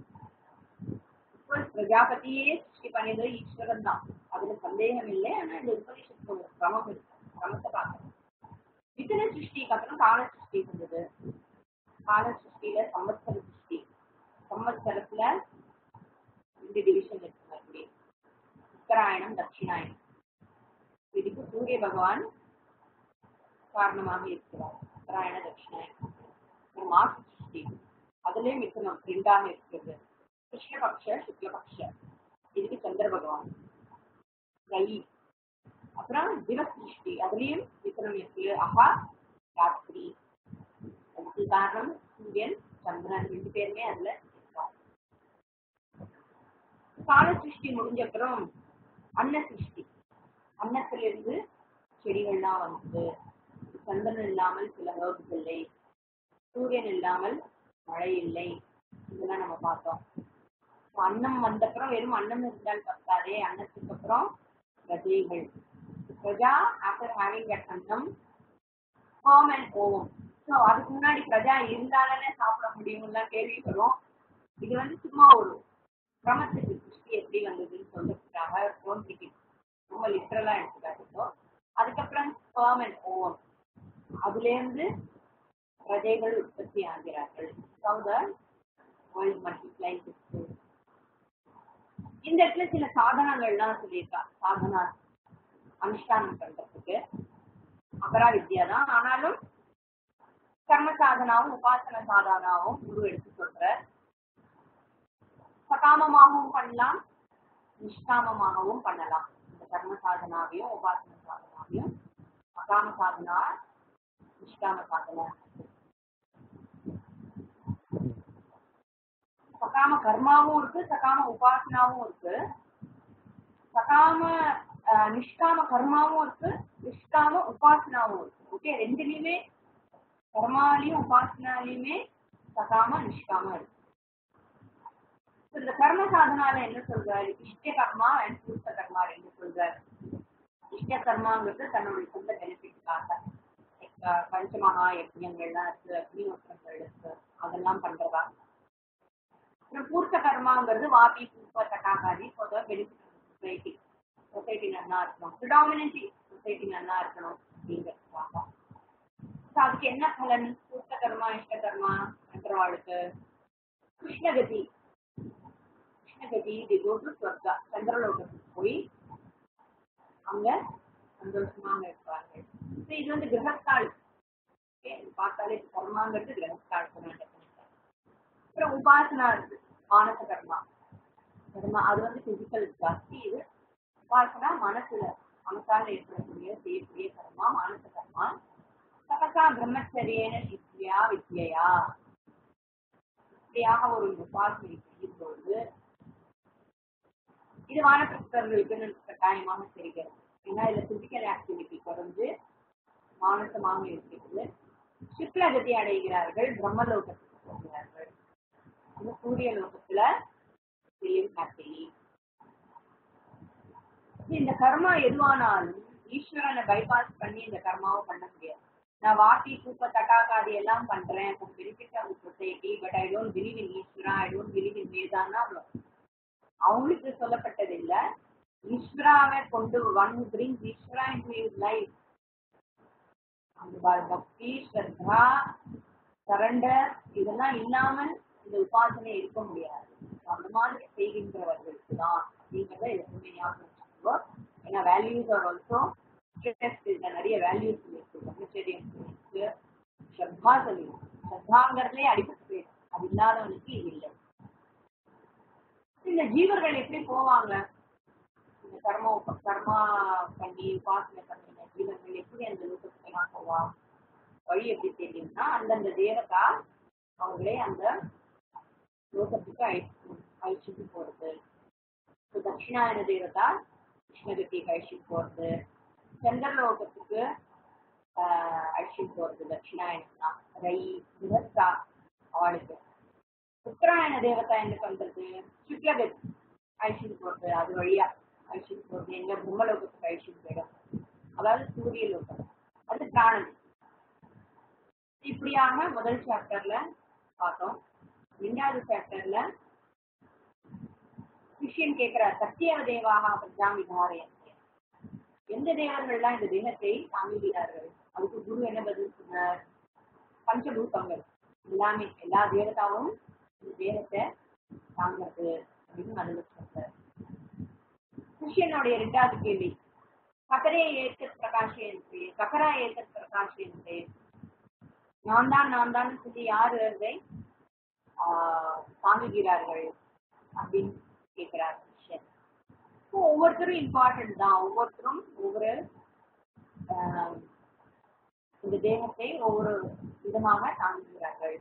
பிரஜாபதியே சிருஷ்டி பண்ணது ஈஸ்வரன் தான் அதுல சந்தேகம் இல்லை ஆனா இந்த உபனிஷத்துல ஒரு கிரமம் இருக்கு கிரமத்தை பார்க்கணும் மிதுன சிருஷ்டிக்கு அப்புறம் கால சிருஷ்டி வந்தது கால சிருஷ்டியில சம்பத்சர சிருஷ்டி சம்பத்சரத்துல ரெண்டு டிவிஷன் இருக்கு அப்படி உத்தராயணம் தட்சிணாயணம் இதுக்கு சூரிய பகவான் காரணமாக இருக்கிறார் உத்தராயண தட்சிணாயணம் மாச சிருஷ்டி அதுலயே மிதுனம் ரெண்டாக இருக்கிறது கிருஷ்ணபக்ஷ சுக்லபக்ஷ இதுக்கு சந்திர பகவான் ரயி அப்புறம் திவஸ் சிருஷ்டி அதுலயும் மிதுனம் இருக்கு அஹா ராத்திரி அதுக்கு காரணம் சூரியன் சந்திரன் ரெண்டு பேருமே அதுல இருக்காங்க கால சிருஷ்டி முடிஞ்ச அப்புறம் அன்ன சிருஷ்டி அன்னத்திலிருந்து செடிகள்லாம் வந்தது சந்திரன் இல்லாமல் சில ஹேர்ப்ஸ் இல்லை சூரியன் இல்லாமல் மழை இல்லை இதெல்லாம் நம்ம பார்த்தோம் அன்னம் வந்தப்புறம் வெறும் அன்னம் இருந்தால் பத்தாதே அன்னத்துக்கு அப்புறம் பிரஜைகள் பிரஜா ஆஃப்டர் ஹேவிங் தட் அன்னம் ஹோம் அண்ட் ஓவம் ஸோ அதுக்கு முன்னாடி பிரஜா இருந்தாலே சாப்பிட முடியும்லாம் கேள்விப்படுறோம் இது வந்து சும்மா ஒரு கிரமத்துக்கு சிருஷ்டி எப்படி வந்ததுன்னு சொல்றதுக்காக தோன்றிக்கு ரொம்ப லிட்டரலா எடுத்துக்காட்டு அதுக்கப்புறம் ஹோம் அண்ட் ஓவம் அதுலேருந்து பிரஜைகள் உற்பத்தி ஆகிறார்கள் வேர்ல்ட் மல்டிப்ளை இந்த இடத்துல சில சாதனங்கள்லாம் சொல்லியிருக்கா சாதனா அனுஷ்டானம் பண்றதுக்கு அபரா வித்யா தான் ஆனாலும் கர்ம சாதனாவும் உபாசன சாதனாவும் குரு எடுத்து சொல்ற சகாமமாகவும் பண்ணலாம் நிஷ்காமமாகவும் பண்ணலாம் இந்த கர்ம சாதனாவையும் உபாசன சாதனாவையும் அகாம சாதனா நிஷ்காம சாதனா சகாம கர்மாவும் இருக்கு சகாம உபாசனாவும் இருக்கு சகாம அஹ், நிஷ்காம கர்மாவும் இருக்கு நிஷ்காம உபாசனாவும் இருக்கு ஓகே ரெண்டுலயுமே கர்மாலையும் உபாசனாலையுமே சகாம நிஷ்காம இருக்கு So, இந்த கர்ம சாதனால என்ன சொல்றாரு இஷ்ட கர்மா அண்ட் பூர்த்த கர்மா ரெண்டு சொல்றாரு இஷ்ட கர்மாங்கிறது தன்னுடைய சொந்த பெனிஃபிட்காக பஞ்சமகா யஜ்யங்கள்லாம் இருக்கு அக்னிஹோத்திரங்கள் இருக்கு அதெல்லாம் பண்றதா அப்புறம் பூர்த்த கர்மாங்கிறது வாபி பூர்வ தட்டாகாதி for the benefit of society society நல்லா இருக்கணும் ப்ரிடாமினன்ட்லி சொசைட்டி நல்லா இருக்கணும் அப்படிங்கிறதுக்காக ஸோ அதுக்கு என்ன பலன் பூர்த்த கர்மா இஷ்ட கர்மா பண்றவாளுக்கு கிருஷ்ணகதி கிருஷ்ணகதி தி கோ டு ஸ்வர்கா சந்திரலோகத்துக்கு போய் அங்க சந்தோஷமாக இருப்பார்கள் ஸோ இது வந்து கிரகத்தாள் Okay, இது பார்த்தாலே கர்மாங்கிறது கிரகஸ்தார்த்தமான definition. அப்புறம் உபாசனா இருக்கு மானச கர்மா கர்மா அது வந்து பிசிக்கல் ஜாஸ்தி இது உபாசனா மனசுல மனசால ஏற்படக்கூடிய செய்யக்கூடிய கர்மா மானச கர்மா தபசா பிரம்மச்சரியன வித்யா வித்யா இப்படியாக ஒரு உபாசனை செய்யும் பொழுது இது வானப்பிரஸ்தர்களுக்கு கட்டாயமாக தெரிகிறது ஏன்னா இதுல பிசிக்கல் ஆக்டிவிட்டி குறைஞ்சு மானசமாக இருக்கிறது சுக்லகதி அடைகிறார்கள் பிரம்மலோகத்துக்கு போகிறார்கள் இந்த சூரிய லோகத்துல செய்யும் ஹாப்பி இந்த கர்மா எதுவானாலும் ஈஸ்வரனை பைபாஸ் பண்ணி இந்த கர்மாவை பண்ண முடியாது நான் வாட்டி தூக்க தட்டாக்காது எல்லாம் பண்றேன் for benefit of the society but I don't believe in Ishwara I don't believe இன் வேதான்னா அவங்களுக்கு சொல்லப்பட்டது இல்ல ஈஸ்வராவை கொண்டு ஒன் பிரிங்ஸ் ஈஸ்வரா இன் ஹிஸ் லைஃப் அந்த ப- பக்தி ஸ்ரத்தா சரண்டர் இதெல்லாம் இல்லாமல் இந்த உபாசனை இருக்க முடியாது அந்த மாதிரி செய்கின்றவர்களுக்கு தான் அப்படிங்கிறத எப்பவுமே ஞாபகம் வச்சுக்கோ ஏன்னா வேல்யூஸ் ஆர் ஆல்சோ இதுல நிறைய வேல்யூஸ் இருக்கு பிரம்மச்சரியம் இருக்கு ஸ்ரத்தா சொல்லி ஸ்ரத்தாங்கிறதுலே அடிப்பட்டு போயிடும் அது இல்லாதவனுக்கு இது இல்லை இந்த ஜீவர்கள் எப்படி போவாங்க இந்த கர்ம உப- கர்மா பண்ணி உபாசனை பண்ணின ஜீவர்கள் எப்படி அந்த லோகத்துக்கு எல்லாம் போவான் வழி எப்படி தெரியும்னா அந்தந்த தேவதா அவங்களே அந்த லோகத்துக்கு அழைச்சு அழைச்சிட்டு போறது இப்போ தட்சிணாயன தேவதா கிருஷ்ணகத்திக்கு அழைச்சிட்டு போறது சந்திரலோகத்துக்கு ஆஹ் அழைச்சிட்டு போறது தட்சிணாயனம் தான் ரை விவஸ்தா அவளுக்கு உத்தராயண தேவதா என்ன பண்றது சுக்லகத் அழிச்சிட்டு போறது அது வழியா அழிச்சிட்டு போறது எங்க பிரம்மலோகத்துக்கு அழிச்சிட்டு போயிடும் அதாவது சூரிய லோகம் அது பிராணன் இப்படியாக முதல் சாப்டர்ல பார்த்தோம் ரெண்டாவது சாப்டர்ல சிஷ்யன் கேட்கிறார் சத்தியவ தேவாக பிரஜாம் விதாரயந்தே எந்த தேவர்கள்லாம் இந்த தேகத்தை தாங்குகிறார்கள் அதுக்கு குரு என்ன பதில் சொன்னார் பஞ்சபூதங்கள் எல்லாமே எல்லா தேவதாவும் இந்த தேகத்தை தாங்கிறது அப்படின்னு பதில் சொல்றார் சிஷ்யனுடைய ரெண்டாவது கேள்வி ககரே ஏற்க பிரகாஷேன்றே ககரா ஏற்க பிரகாஷேன்றே நான் தான் நான் தான் சொல்லி யார் அதை ஆஹ், தாங்குகிறார்கள் அப்படின்னு கேட்கிறார் சிஷ்யன் So, ஒவ்வொருத்தரும் இம்பார்ட்டன்ட் தான் ஒவ்வொருத்தரும் ஒவ்வொரு ஆஹ், இந்த தேகத்தை ஒவ்வொரு விதமாக தாங்குகிறார்கள்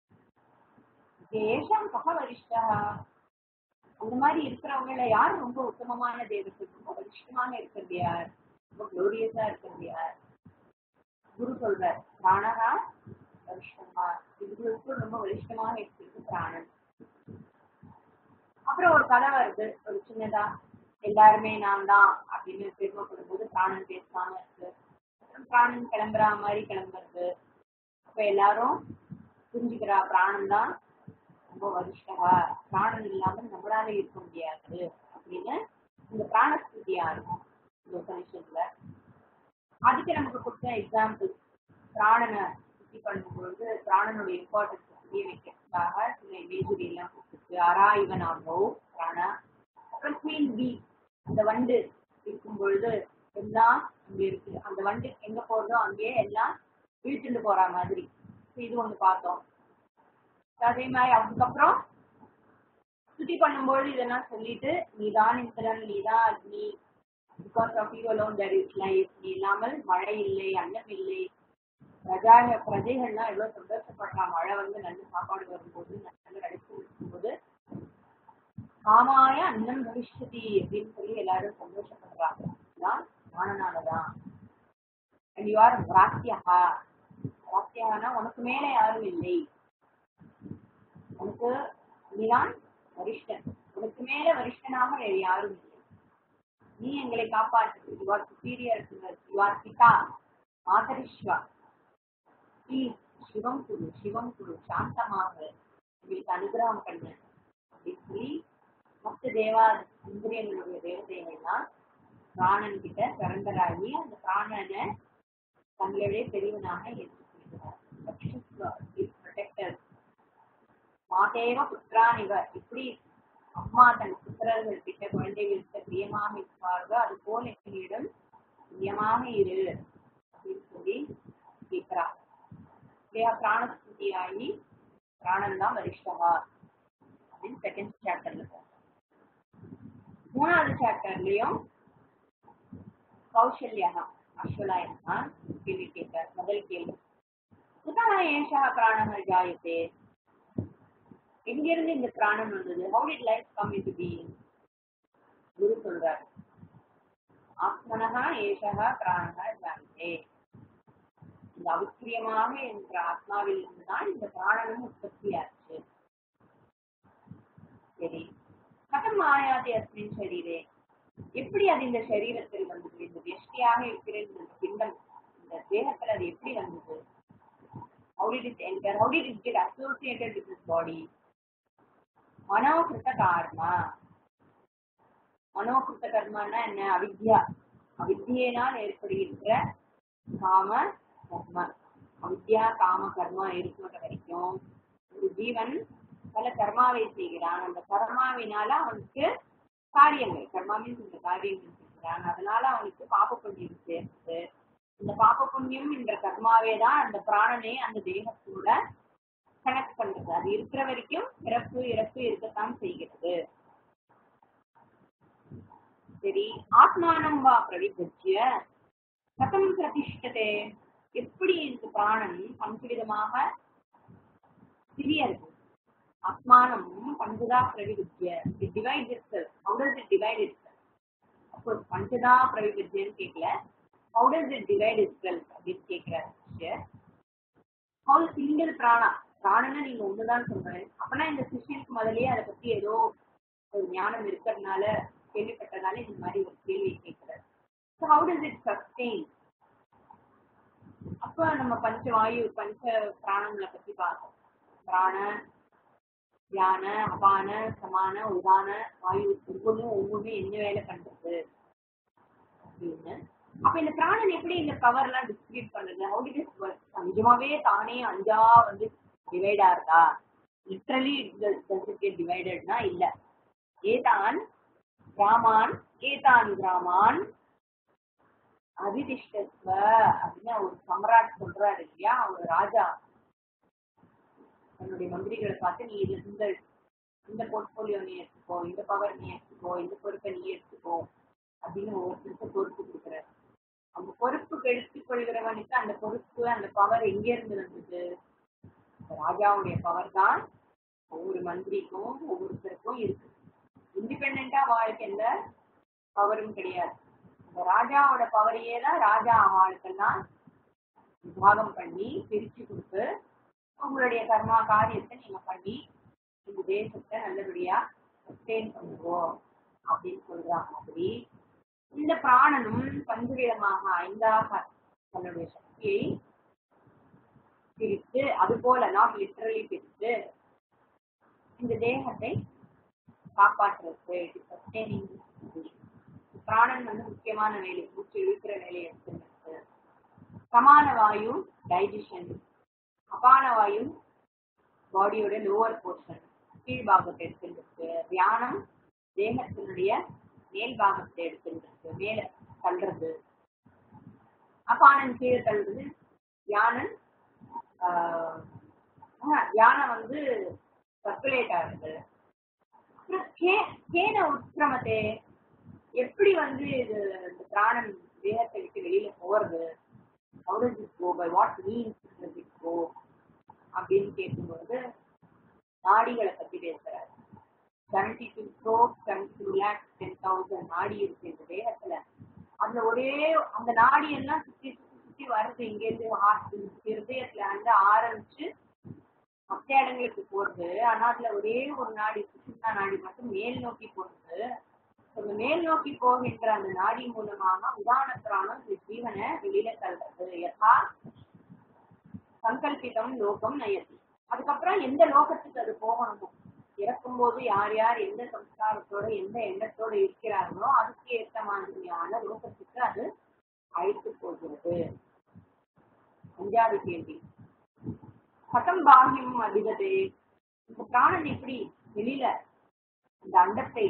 ஏஷாம் கக வரிஷ்டா அந்த மாதிரி இருக்கிறவங்கள யார் ரொம்ப உத்தமமான தேவத்துக்கு ரொம்ப வரிஷ்டமாக இருக்கிறது யார் ரொம்ப குளோரியஸா இருக்கிறது யார் குரு சொல்றார் பிராணகா வரிஷ்டமா இதுகளுக்கு ரொம்ப வரிஷ்டமாக இருக்கிறது பிராணன் அப்புறம் ஒரு கதை வருது ஒரு சின்னதா எல்லாருமே நான் தான் அப்படின்னு பெருமைப்படும் போது பிராணன் பேசாம இருக்கு அப்புறம் பிராணன் கிளம்புற மாதிரி கிளம்புறது அப்ப எல்லாரும் புரிஞ்சுக்கிறா பிராணன் தான் ரொம்ப வரிஷ்டவா பிராணன் இல்லாம நம்மளால இருக்க முடியாது அப்படின்னு இந்த பிராணஸ்திதியா இருக்கும் இந்த உபனிஷத்துல அதுக்கு நமக்கு கொடுத்த எக்ஸாம்பிள் பிராணனை சுத்தி பண்ணும்பொழுது பிராணனுடைய இம்பார்ட்டன்ஸ் புரிய வைக்கிறதுக்காக சில இமேஜரி எல்லாம் கொடுத்துருக்கு அரா இவன் ஆகோ பிராணா அப்புறம் குவீன் பி அந்த வண்டு இருக்கும் பொழுது எல்லாம் அங்க இருக்கு அந்த வண்டு எங்க போறதோ அங்கேயே எல்லாம் இழுத்துட்டு போற மாதிரி So இது ஒண்ணு பார்த்தோம் அதே மாதிரி அதுக்கப்புறம் சுத்தி பண்ணும்போது இதெல்லாம் சொல்லிட்டு நீதான் இந்திரன் நீதான் Agni because of you alone there is life நீ இல்லாமல் மழை இல்லை அன்னம் இல்லை பிரஜா பிரஜைகள்லாம் எவ்வளவு சந்தோஷப்படுறான் மழை வந்து நல்ல சாப்பாடு வரும்போது நல்ல நடிச்சு இருக்கும்போது காமாய அன்னம் பவிஷ்யதி அப்படின்னு சொல்லி எல்லாரும் சந்தோஷப்படுறாங்க இதுதான் ஞானனாலதான் அண்ட் யூ ஆர் பிராத்தியகா பிராத்தியகானா உனக்கு மேல யாரும் இல்லை உனக்கு நீதான் வரிஷ்டன் உனக்கு மேல வரிஷ்டனாக வேறு யாரும் இல்லை நீ எங்களை காப்பாற்று you are superior you are பிதா மாதரிஷ்வா ப்ளீஸ் சிவம் குரு சிவம் குரு சாந்தமாக எங்களுக்கு அனுகிரகம் பண்ண அப்படின்னு சொல்லி மற்ற தேவா இந்திரியங்களுடைய தேவதைகள்லாம் பிராணன் கிட்ட சரண்டராகி அந்த பிராணனை தங்களுடைய பெரியவனாக ஏற்றுக்கொள்கிறார் மாதேவ புத்திரானிவ இப்படி அம்மா தன் புத்திரர்கள் கிட்ட குழந்தைகள்கிட்ட பிரியமாக இருப்பார்களோ அது போல என்னிடம் பிரியமாக இரு அப்படின்னு சொல்லி கேட்கிறார் இல்லையா பிராணஸ்துதியாகி பிராணன் தான் வரிஷ்டகா அப்படின்னு செகண்ட் சாப்டர்ல மூணாவது சாப்டர்லயும் கௌசல்யா அஸ்வலாயன் தான் கேள்வி கேட்கிறார் முதல் கேள்வி குதா ஏஷா பிராணக ஜாயத்தே எங்கிருந்து இந்த பிராணன் வந்தது how did life come into being குரு சொல்றார் ஆத்மனஹா ஏஷா பிராணக ஜாயத்தே இந்த அவிக்கிரியமாக என்ற ஆத்மாவில் இருந்துதான் இந்த பிராணனும் உற்பத்தியாச்சு சரி கதம் ஆயாதி அஸ்மின் சரீரே எப்படி அது இந்த சரீரத்தில் வந்தது இந்த வெஷ்டியாக இருக்கிற இந்த பிண்டம் இந்த தேகத்துல அது எப்படி வந்தது how did it enter how did it get associated with this body மனோகிருத்த கர்மா மனோகிருத்த கர்மான்னா என்ன அவித்யா அவித்தியினால் ஏற்படுகின்ற காம கர்மா அவித்யா காம கர்மா இருக்கிற வரைக்கும் ஒரு ஜீவன் பல கர்மாவை செய்கிறான் அந்த கர்மாவினால அவனுக்கு காரியங்கள் கர்மா மீன்ஸ் இந்த காரியங்கள் செய்கிறான் அதனால அவனுக்கு பாப புண்ணியம் சேர்த்து இந்த பாப புண்ணியம் என்ற கர்மாவே தான் அந்த பிராணனை அந்த தேகத்தோட கனெக்ட் பண்றது அது இருக்கிற வரைக்கும் பிறப்பு இறப்பு இருக்கத்தான் செய்கிறது சரி ஆத்மானம் வா பிரவிபஜ்ய கதம் பிரதிஷ்டதே எப்படி இந்த பிராணன் பஞ்சவிதமாக சிறியது ஆத்மானம் பஞ்சதா பிரவிபஜ்ய it divide itself how does it divide itself of course பஞ்சதா பிரவிபஜ்யன்னு கேட்கல how does it divide itself அப்படின்னு கேட்கிறார் ஹவு சிங்கிள் பிராணா பிராணனை நீங்க ஒண்ணுதான் சொல்றேன் அப்பனா இந்த சிஷியனுக்கு முதல்லயே அதை பத்தி ஏதோ ஒரு ஞானம் இருக்கிறதுனால கேள்விப்பட்டதால இந்த மாதிரி ஒரு கேள்வி கேட்கிறார் so how does it sustain அப்ப நம்ம பஞ்ச வாயு பஞ்ச பிராணங்களை பத்தி பார்த்தோம் பிராண தியான அபான சமான உதான வாயு ஒவ்வொன்றும் ஒவ்வொன்றும் என்ன வேலை பண்றது அப்படின்னு அப்ப இந்த பிராணன் எப்படி இந்த பவர் எல்லாம் டிஸ்ட்ரிபியூட் பண்றது ஹவு டிட் இட் ஒர்க் நிஜமாவே தானே அஞ்சா வந்து டிவைட் ஆகுதா லிட்ரலி டிவைடட்னா இல்ல ஏதான் கிராமான் ஏதான் கிராமான் அதிதிஷ்டத்வ அப்படின்னு ஒரு சம்ராட் சொல்றாரு இல்லையா ஒரு ராஜா தன்னுடைய மந்திரிகளை பார்த்து நீ இது இந்த இந்த போர்ட்போலியோ நீ எடுத்துக்கோ இந்த பவர் நீ எடுத்துக்கோ இந்த பொறுப்பை நீ எடுத்துக்கோ அப்படின்னு ஒவ்வொருத்தருக்கும் பொறுப்பு கொடுக்குறாரு அந்த பொறுப்புக்கு எடுத்துக்கொள்கிறவனுக்கு அந்த பொறுப்பு அந்த பவர் எங்க இருந்து வந்தது ராஜாவுடைய பவர் தான் ஒவ்வொரு மந்திரிக்கும் ஒவ்வொருத்தருக்கும் இருக்கு இண்டிபெண்டா வாழ்க்கை எந்த பவரும் கிடையாது அந்த ராஜாவோட பவரையே தான் ராஜா அவளுக்கெல்லாம் விவாகம் பண்ணி பிரிச்சு கொடுத்து உங்களுடைய கர்மா காரியத்தை நீங்க பண்ணி இந்த தேசத்தை நல்லபடியா சஸ்டெயின் பண்ணுவோம் அப்படின்னு சொல்றாங்க அப்படி இந்த பிராணனும் பஞ்சவிதமாக ஐந்தாக தன்னுடைய சக்தியை பிரித்து அது போல நாட் லிட்டரலி பிரித்து இந்த தேகத்தை காப்பாற்றுறது சஸ்டெயினிங் பிராணன் வந்து முக்கியமான வேலை மூச்சு இழுக்கிற வேலையை எடுத்துருக்கு சமான வாயு டைஜஷன் அபான வாயு பாடியோட லோவர் போர்ஷன் கீழ் பாகத்தை எடுத்துருக்கு தியானம் தேகத்தினுடைய மேல் பாகத்தை எடுத்துருக்கு மேல தள்ளுறது அபானன் கீழே தள்ளுறது தியானன் தியானம் வந்து சர்க்குலேட் ஆகுது அப்புறம் கே கேன உத்கிரமத்தே எப்படி வந்து இது இந்த பிராணன் தேகத்தை விட்டு வெளியில போறது how does it go by what means does it go அப்படின்னு கேட்கும்போது நாடிகளை பத்தி பேசுறாரு seventy two crores seventy two lakhs ten thousand நாடி இருக்கு இந்த தேகத்துல அதுல ஒரே அந்த நாடி எல்லாம் சுத்தி சுத்தி சுத்தி வர்றது இங்கேருந்து ஹார்ட் இருதயத்துல வந்து ஆரம்பிச்சு மற்ற இடங்களுக்கு போறது ஆனா அதுல ஒரே ஒரு நாடி சுஷும்னா நாடி மட்டும் மேல் நோக்கி போறது அந்த மேல் நோக்கி போகின்ற அந்த நாடி மூலமாக உதான பிராணம் இந்த ஜீவனை வெளியில தள்ளுறது யதா சங்கல்பிதம் லோகம் நயத்தி அதுக்கப்புறம் எந்த லோகத்துக்கு அது போகணுமோ இறக்கும் போது யார் யார் எந்த சம்ஸ்காரத்தோட எந்த எண்ணத்தோட இருக்கிறார்களோ அதுக்கு ஏற்ற மாதிரியான லோகத்துக்கு அது அழைத்து போகிறது அஞ்சாவது கேள்வி கதம் பாகியம் அதிகதே இந்த பிராணன் எப்படி வெளியில இந்த அண்டத்தை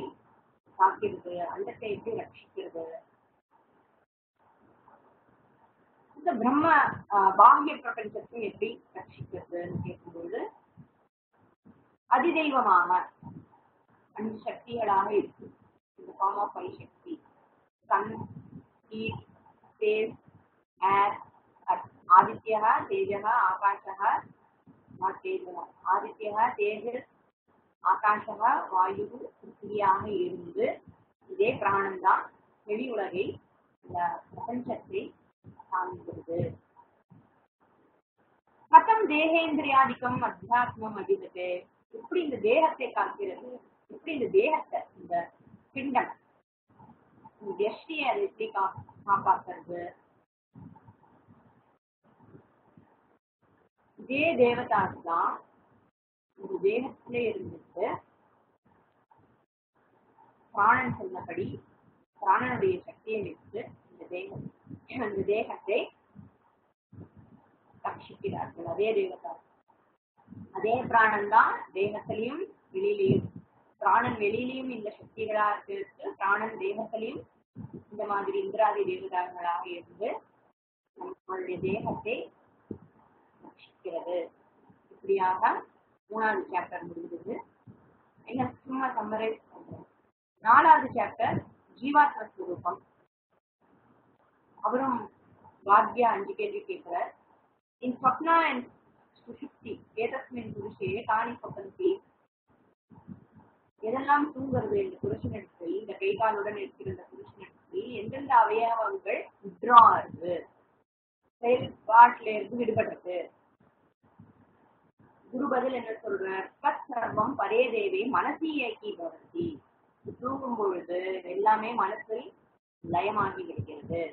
காக்கிறது அண்டத்தை எப்படி ரட்சிக்கிறது இந்த பிரம்ம ஆஹ், பாஹ்ய பிரபஞ்சத்தை எப்படி ரட்சிக்கிறதுன்னு கேட்கும்போது அதிதெய்வமாக அஞ்சு சக்திகளாக இருக்கு இந்த form of five shakti sun heat space air ஆதித்யः தேஜः ஆகாशः தேஜः ஆதித்யः தேஜஸ் ஆகாஷக வாயு பிருத்திவியாக இருந்து இதே பிராணம் தான் வெளி உலகை இந்த பிரபஞ்சத்தை காண்கிறது கதம் தேகேந்திரியாதிக்கம் அத்தியாத்மம் அபிதத்தை எப்படி இந்த தேகத்தை காக்கிறது எப்படி இந்த தேகத்தை இந்த பிண்டம் இந்த வெஷ்டியை அதை எப்படி கா காப்பாத்துறது இதே தேவதாஸ் தான் ஒரு தேகத்திலே இருந்துட்டு பிராணன் சொன்னபடி பிராணனுடைய சக்தியை வைத்து இந்த தேகம் இந்த தேகத்தை ரட்சிக்கிறார்கள் அதே தேவதா அதே பிராணன் தான் தேகத்திலையும் வெளியிலையும் பிராணன் வெளியிலையும் இந்த சக்திகளா இருக்கு பிராணன் தேகத்திலையும் இந்த மாதிரி இந்திராதி தேவதார்களாக இருந்து நம்மளுடைய தேகத்தை ரட்சிக்கிறது இப்படியாக மூணாவது சாப்டர் முடிஞ்சது என்ன சும்மா சம்மரைஸ் பண்றோம் நாலாவது சாப்டர் ஜீவாத்ம ஸ்வரூபம் அவரும் வாத்தியா அஞ்சு கேள்வி கேட்கிறார் இன் ஸ்வப்னா அண்ட் சுஷுப்தி ஏதஸ்மின் புருஷே காணி சொப்பந்தி எதெல்லாம் தூங்குறது இந்த புருஷனிடத்தில் இந்த கைகாலுடன் இருக்கிற இந்த புருஷனிடத்தில் எந்தெந்த அவயவங்கள் வித்ரா ஆகுது செயல்பாட்டில இருந்து விடுபடுறது குரு பதில் என்ன சொல்றார் தத் சர்வம் பரே தேவி மனசி ஏக்கி பவதி தூங்கும் பொழுது எல்லாமே மனசில் லயமாகி விடுகிறது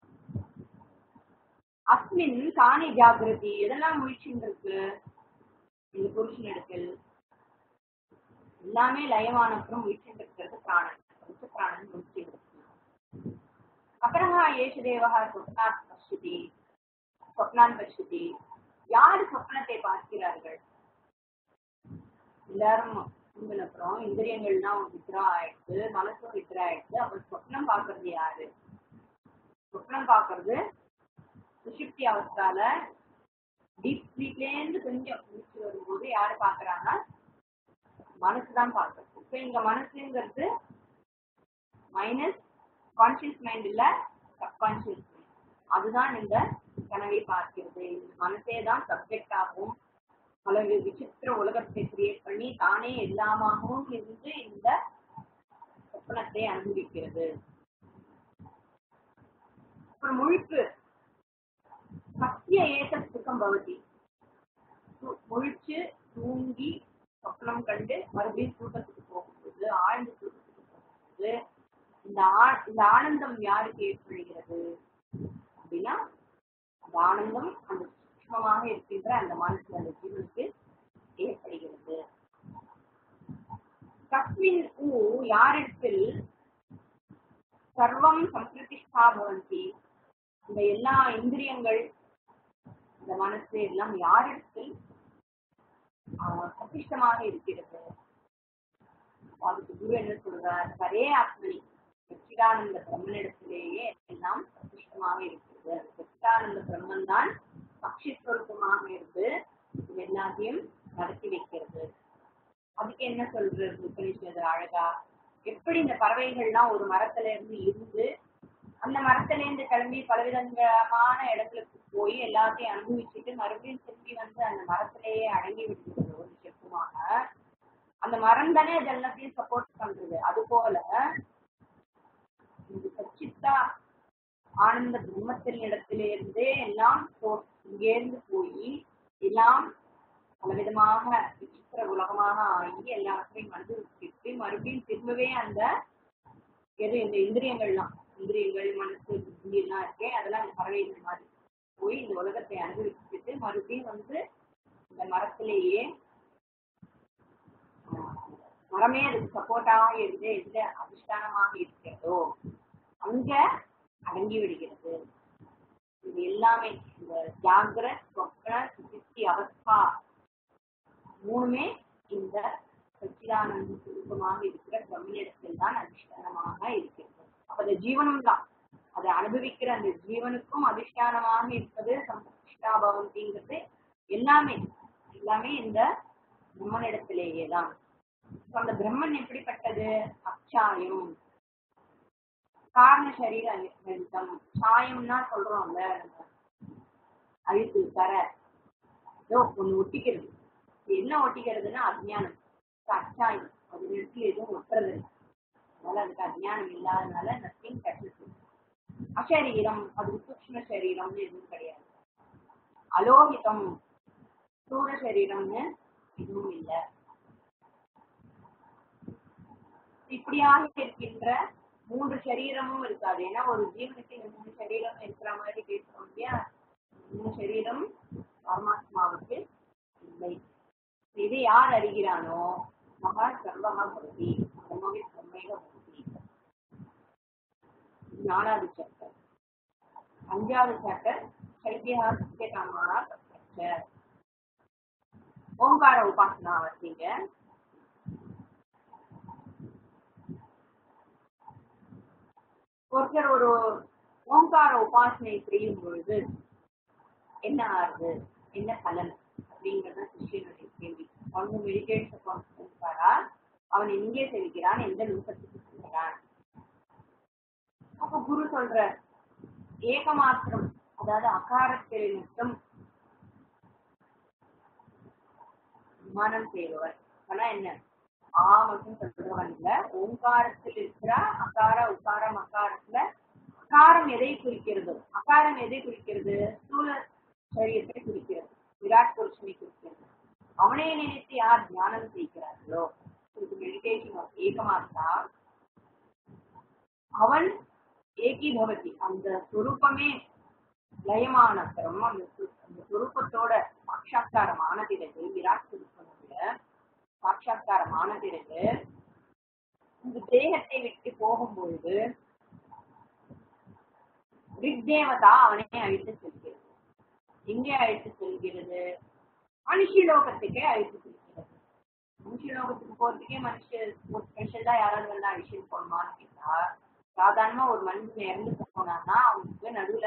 அஸ்மின் காணி ஜாகிரதி எதெல்லாம் முயற்சின்னு இருக்கு இந்த புருஷனிடத்தில் எல்லாமே லயமான அப்புறம் முயற்சின்னு இருக்கிறது பிராணன் பஞ்ச பிராணன் முயற்சி இருக்கு அப்புறம் ஏசுதேவா சொப்னாத் பஷ்யதி சொப்னான் பஷ்யதி யார் சொப்னத்தை பார்க்கிறார்கள் எல்லாரும் தூங்கின அப்புறம் இந்திரியங்கள்லாம் வித்ரா ஆயிடுச்சு மனசும் வித்ரா ஆயிடுச்சு அப்ப சொப்னம் பாக்குறது யாரு சொப்னம் பாக்குறது சுஷுப்தி அவஸ்தால டீப் ஸ்லீப்ல இருந்து கொஞ்சம் முடிச்சு வரும்போது யாரு பாக்குறாங்கன்னா மனசுதான் பாக்குறது இப்ப இங்க மனசுங்கிறது மைனஸ் கான்சியஸ் மைண்ட் இல்ல சப்கான்சியஸ் மைண்ட் அதுதான் இந்த கனவை பார்க்கிறது இந்த மனசே தான் சப்ஜெக்ட் ஆகும் பல வி- விசித்திர உலகத்தை கிரியேட் பண்ணி தானே எல்லாமாகவும் இருந்து இந்த சொப்பனத்தை அனுபவிக்கிறது அப்புறம் முழிப்பு சத்திய ஏத சுகம் பவதி து- முழிச்சு தூங்கி சொப்னம் கண்டு மறுபடியும் தூக்கத்துக்கு போகும்போது ஆழ்ந்த தூக்கத்துக்கு போகும்போது இந்த ஆ இந்த ஆனந்தம் யாருக்கு ஏற்படுகிறது அப்படின்னா அந்த ஆனந்தம் அந்த சூக்ஷ்மமாக இருக்கின்ற அந்த மனசு அந்த ஜீவனுக்கு ஏற்படுகிறது தஸ்மின் ஊ யாரிடத்தில் சர்வம் சம்பிரதிஷ்டா பவந்தி இந்த எல்லா இந்திரியங்கள் இந்த மனசு எல்லாம் யாரிடத்தில் ஆஹ், பிரதிஷ்டமாக இருக்கிறது அதுக்கு குரு என்ன சொல்றார் சரே ஆத்மனி சச்சிதானந்த பிரம்மனிடத்திலேயே எல்லாம் பிரதிஷ்டமாக இருக்கிறது அந்த சச்சிதானந்த பிரம்மன் தான் பக்ஷிஸ்வரூபமாக இருந்து இது எல்லாத்தையும் நடத்தி வைக்கிறது அதுக்கு என்ன சொல்றது உபனிஷத்து அழகா எப்படி இந்த பறவைகள்லாம் ஒரு மரத்துல இருந்து இருந்து அந்த மரத்துல இருந்து கிளம்பி பலவிதமான இடங்களுக்கு போய் எல்லாத்தையும் அனுபவிச்சுட்டு மறுபடியும் திரும்பி வந்து அந்த மரத்திலேயே அடங்கி விடுகிறது ஒரு செப்புமாக அந்த மரம் தானே அது எல்லாத்தையும் சப்போர்ட் பண்றது அது போல இந்த சச்சித்தா ஆனந்த பிரம்மத்தின் இடத்திலே இருந்தே எல்லாம் source. இங்கேருந்து போய் எல்லாம் பலவிதமாக விசித்திர உலகமாக ஆகி எல்லாத்தையும் அனுபவிச்சுட்டு மறுபடியும் திரும்பவே அந்த எது இந்த இந்திரியங்கள்லாம் இந்திரியங்கள் மனசு புத்தி எல்லாம் இருக்கே அதெல்லாம் இந்த பறவைகள் மாதிரி போய் இந்த உலகத்தை அனுபவிச்சுட்டு மறுபடியும் வந்து இந்த மரத்திலேயே ஆஹ், மரமே அதுக்கு சப்போர்ட்டாக இருந்து எதுல அதிஷ்டானமாக இருக்கிறதோ அங்க அடங்கி விடுகிறது இது எல்லாமே இந்த ஜாகிரத் சொப்ன சுசித்தி அவஸ்தா மூணுமே இந்த சச்சிதானந்த சுரூபமாக இருக்கிற பிரம்மனிடத்தில் தான் அதிஷ்டானமாக இருக்கிறது அப்ப அந்த ஜீவனம் தான் அதை அனுபவிக்கிற அந்த ஜீவனுக்கும் அதிஷ்டானமாக இருப்பது சம்புஷ்டா பவந்திங்கிறது எல்லாமே எல்லாமே இந்த பிரம்மனிடத்திலேயே தான் So, அந்த பிரம்மன் எப்படிப்பட்டது அச்சாயம் காரண சரீர அனிதம் சாயம்னா சொல்றோம்ல அழுத்து தர ஏதோ ஒண்ணு ஒட்டிக்கிறது இது என்ன ஒட்டிக்கிறதுன்னா அஜ்ஞானம் So, அச்சாயம் அது நிறுத்தி எதுவும் ஒட்டுறது இல்லை. அதனால அதுக்கு அஜ்ஞானம் இல்லாதனால நத்திங் டச்சஸ் அசரீரம் அது சூக்ஷ்ம சரீரம்னு எதுவும் கிடையாது அலோகிதம் ஸ்தூல சரீரம்னு எதுவும் இல்லை இப்படியாக இருக்கின்ற மூன்று சரீரமும் இருக்காது ஏன்னா ஒரு ஜீவனுக்கு இந்த மூணு சரீரம் இருக்கிற மாதிரி பேசுறோம் இல்லையா மூணு சரீரம் பரமாத்மாவுக்கு இல்லை இதை யார் அறிகிறானோ மகா சர்வகா பகுதி பிரம்மவி பிரம்மேக பகுதி நாலாவது சாப்டர் அஞ்சாவது சாப்டர் சைத்தியாசிய காமனா சாப்டர் ஓங்கார உபாசனா வந்தீங்க ஒருத்தர் ஒரு ஓங்கார உபாசனை செய்யும் பொழுது என்ன ஆகுது என்ன பலன் அப்படிங்கறது சிஷியனுடைய கேள்வி ஒன்று மெடிடேட் ஓங்காரா அவன் எங்கே செல்கிறான் எந்த நோக்கத்துக்கு செல்கிறான் அப்ப குரு சொல்ற ஏகமாத்திரம் அதாவது அகாரத்தில் மட்டும் மனம் செய்பவர் ஆனா என்ன ஆ மட்டும் சொல்றவன் இல்ல ஓங்காரத்தில் இருக்கிற அகார உகாரம் அகாரத்துல அகாரம் எதை குறிக்கிறது அகாரம் எதை குறிக்கிறது ஸ்தூல சரீரத்தை குறிக்கிறது விராட் புருஷனை குறிக்கிறது அவனே நினைத்து யார் தியானம் செய்கிறார்களோ மெடிடேஷன் ஆஃப் ஏகமாத்தா அவன் ஏகி பவதி அந்த சொரூபமே லயமானத்தரம் அந்த சு- அந்த சொரூபத்தோட சாட்சா்காரமான பிறகு விராட் சுரூபனுடைய சாட்சா்காரமான பிறகு இந்த தேகத்தை விட்டு போகும்பொழுது ரிக்தேவதா அவனை அழைத்து செல்கிறது எங்கே அழைத்து செல்கிறது மனுஷலோகத்துக்கே அழைத்து செல்கிறது மனுஷலோகத்துக்கு போறதுக்கே மனுஷ ஒரு ஸ்பெஷலா யாராவது வந்து அழிச்சுட்டு போகணுமான்னு கேட்டா சாதாரணமா ஒரு மனுஷன் இறந்து போனான்னா அவனுக்கு நடுவுல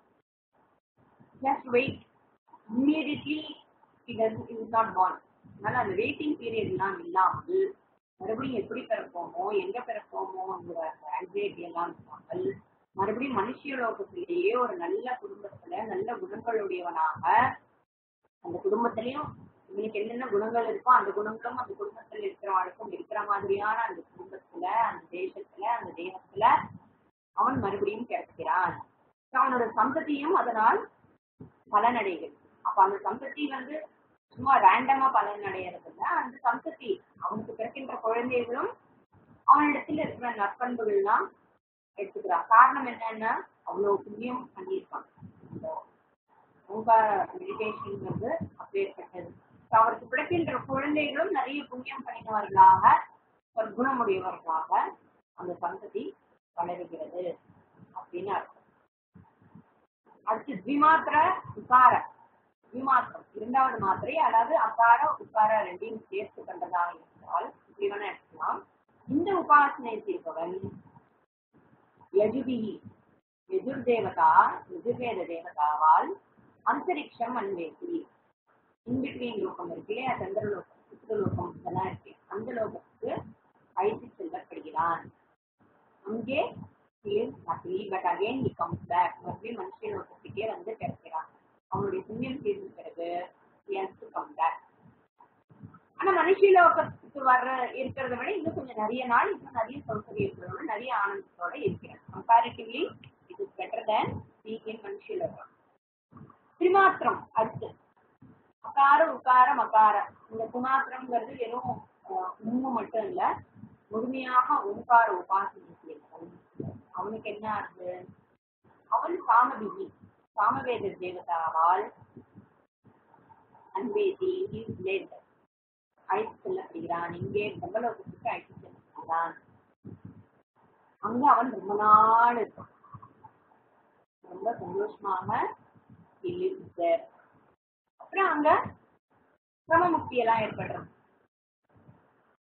just wait immediately it is not born அதனால அந்த வெயிட்டிங் பீரியட் எல்லாம் இல்லாமல் மறுபடியும் எப்படி பிறப்போமோ எங்க பிறப்போமோங்கிற அந்த ஆங்ஸைட்டி எல்லாம் இல்லாமல் மறுபடியும் மனுஷலோகத்திலேயே ஒரு நல்ல குடும்பத்துல நல்ல குணங்களுடையவனாக அந்த குடும்பத்திலையும் இவனுக்கு என்னென்ன குணங்கள் இருக்கோ அந்த குணங்களும் அந்த குடும்பத்துல இருக்கிறவனுக்கும் இருக்கிற மாதிரியான அந்த குடும்பத்துல அந்த தேசத்துல அந்த தேகத்துல அவன் மறுபடியும் பிறக்கிறான் அவனோட சந்ததியும் அதனால் பலனடைகிறது அப்ப அந்த சந்ததி வந்து சும்மா ரேண்டமா பலன் அடையறது இல்ல அந்த சந்ததி அவனுக்கு பிறக்கின்ற குழந்தைகளும் அவனிடத்தில் இருக்கிற நற்பண்புகள்லாம் எடுத்துக்கிறான் காரணம் என்னன்னா அவ்வளவு புண்ணியம் பண்ணியிருக்கான் இந்த ஓங்கார மெடிடேஷன்ங்கிறது அப்பேற்பட்டது So, அவருக்கு பிறக்கின்ற குழந்தைகளும் நிறைய புண்ணியம் பண்ணினவர்களாக ஒரு குணமுடையவர்களாக அந்த சந்ததி வளருகிறது அப்படின்னு அர்த்தம் அடுத்து த்விமாத்திர உகார த்விமாத்திரம் இரண்டாவது மாத்திரை அதாவது அகார உகார ரெண்டையும் சேர்த்து கண்டதாக இருந்தால் இப்படி வேணா எடுக்கலாம் இந்த உபாசனை செய்பவன் யஜுபிஹி எதிர் தேவதா எதிர்வேத தேவதாவால் அந்தரிக்ஷம் அன்வேசி இன்பிட்வீன் லோகம் இருக்கு இல்லையா சந்திரலோகம் சுத்திரலோகம் இதெல்லாம் இருக்கு அந்த லோகத்துக்கு அழைத்து செல்லப்படுகிறான் அங்கே but again he comes back மறுபடியும் மனுஷ லோகத்துக்கே வந்து பிறக்கிறான் அவனுடைய புண்ணியம் தீர்ந்த பிறகு கம் பேக் ஆனா மனுஷலோகத்துக்கு வர்ற இருக்கிறத விட இன்னும் கொஞ்சம் நிறைய நாள் இன்னும் நிறைய சௌகரியங்களோட நிறைய ஆனந்தத்தோட இருக்கிறேன் comparatively it is better than being in மனுஷலோகம் திரிமாத்திரம் அடுத்து அகார உகார மகார இந்த குமாத்திரம்ங்கிறது வெறும் அஹ், உண்மை மட்டும் இல்ல முழுமையாக ஓங்கார உபாசனை செய்யணும் அவனுக்கு என்ன ஆகுது அவன் காமபிகி காமவேத தேவதாவால் அன்பேதி led அழைத்து செல்லப்படுகிறான் இங்கே பிரம்மலோகத்துக்கு அழைத்து செல்லப்படுகிறான் அங்க அவன் ரொம்ப நாள் இருக்கான் ரொம்ப சந்தோஷமாக he lives there. அப்புறம் அங்க கிரமமுக்தி எல்லாம் ஏற்படுறது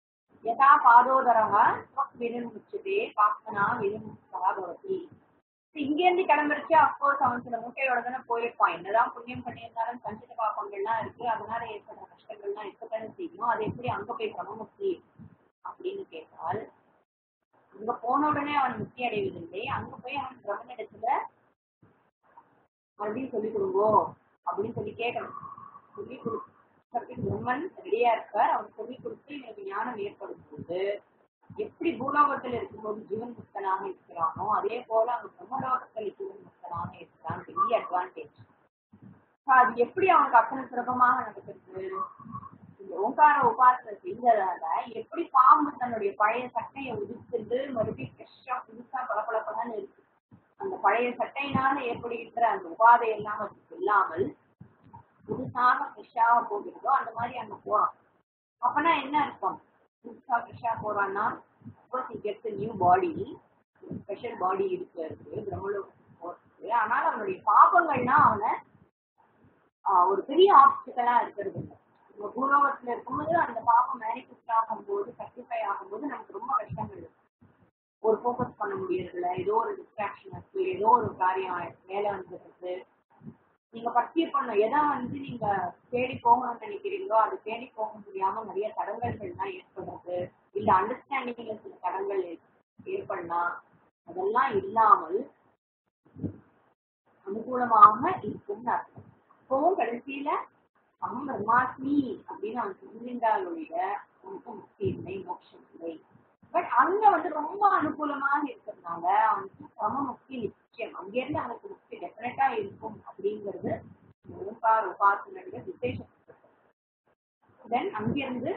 யதா பாதோதரக விரும்புச்சதே பாப்தனா விரும்புச்சா பவதி இங்க இருந்து கிளம்பிருச்சு அப்கோர்ஸ் அவன் சில மூட்டையோட தானே போயிருப்பான் என்னதான் புண்ணியம் பண்ணியிருந்தாலும் சஞ்சித பாப்பங்கள்லாம் இருக்கு அதனால ஏற்படுற கஷ்டங்கள்லாம் இருக்கத்தானே செய்யும் அது எப்படி அங்க போய் கிரமமுக்தி அப்படின்னு கேட்டால் அங்க போன உடனே அவன் முக்தி அடைவதில்லை அங்க போய் அவன் பிரம்மனிடத்துல மறுபடியும் சொல்லிக் கொடுங்கோ அப்படின்னு சொல்லி கேட்கணும் சொல்லி கொடுத்து பிரம்மன் ரெடியா இருப்பார் அவன் சொல்லி கொடுத்து எனக்கு ஞானம் ஏற்படும் போது எப்படி பூலோகத்தில் இருக்கும்போது ஜீவன் முக்தனாக இருக்கிறானோ அதே போல அங்க பிரம்மலோகத்தில் ஜீவன் முக்தனாக இருக்கிறான் பெரிய அட்வான்டேஜ் அது எப்படி அவனுக்கு அத்தனை சுலபமாக நடக்கிறது இந்த ஓங்கார உபாசனை செய்ததால எப்படி பாம்பு தன்னுடைய பழைய சட்டையை உதிர்த்துட்டு மறுபடியும் ஃப்ரெஷ்ஷா புதுசா பளபளப்பலன்னு இருக்கு அந்த பழைய சட்டையினால ஏற்படுகின்ற அந்த உபாதை எல்லாம் அதுக்கு இல்லாமல் புதுசாக ஃப்ரெஷ்ஷாக போகிறதோ அந்த மாதிரி அங்க போறான் அப்பனா என்ன அர்த்தம் புதுசா ஃப்ரெஷ்ஷா போறான்னா gets new body special body இருக்கு இருக்கு பிரம்மலோகத்துக்கு போறதுக்கு ஆனால் அவனுடைய பாபங்கள்னா அவனை ஆஹ் ஒரு பெரிய ஆப்ஸ்டிக்கலா இருக்கிறது இல்லை நம்ம பூலோகத்துல இருக்கும்போது அந்த பாப்பம் மேனிஃபெஸ்ட் ஆகும்போது சக்டிஃபை ஆகும்போது நமக்கு ரொம்ப கஷ்டங்கள் இருக்கு ஒரு ஃபோக்கஸ் பண்ண முடியறதில்ல ஏதோ ஒரு டிஸ்ட்ராக்ஷன் இருக்கு ஏதோ ஒரு காரியம் மேல வந்துருக்கு நீங்க பர்சீவ் பண்ண எதை வந்து நீங்க தேடி போகணும்னு நினைக்கிறீங்களோ அது தேடி போக முடியாம நிறைய தடங்கல்கள்லாம் ஏற்படுறது இல்ல அண்டர்ஸ்டாண்டிங்ல சில தடங்கள் ஏற்- ஏற்படலாம் அதெல்லாம் இல்லாமல் அனுகூலமாக இருக்கும்னு அர்த்தம் இப்பவும் கடைசியில அம் பிரம்மாஸ்மி அப்படின்னு அவன் சொல்லியிருந்தால் ஒழிய உனக்கு முக்தி இல்லை மோட்சம் இல்லை பட் அங்க வந்து ரொம்ப அனுகூலமாக இருக்கிறதுனால அவனுக்கு சம முக்தி நிச்சயம் அங்கிருந்து அவனுக்கு முக்தி டெஃபினட்டா இருக்கும் அப்படிங்கிறது ஓங்கார் உபாசனுடைய விசேஷம் தென் அங்கிருந்து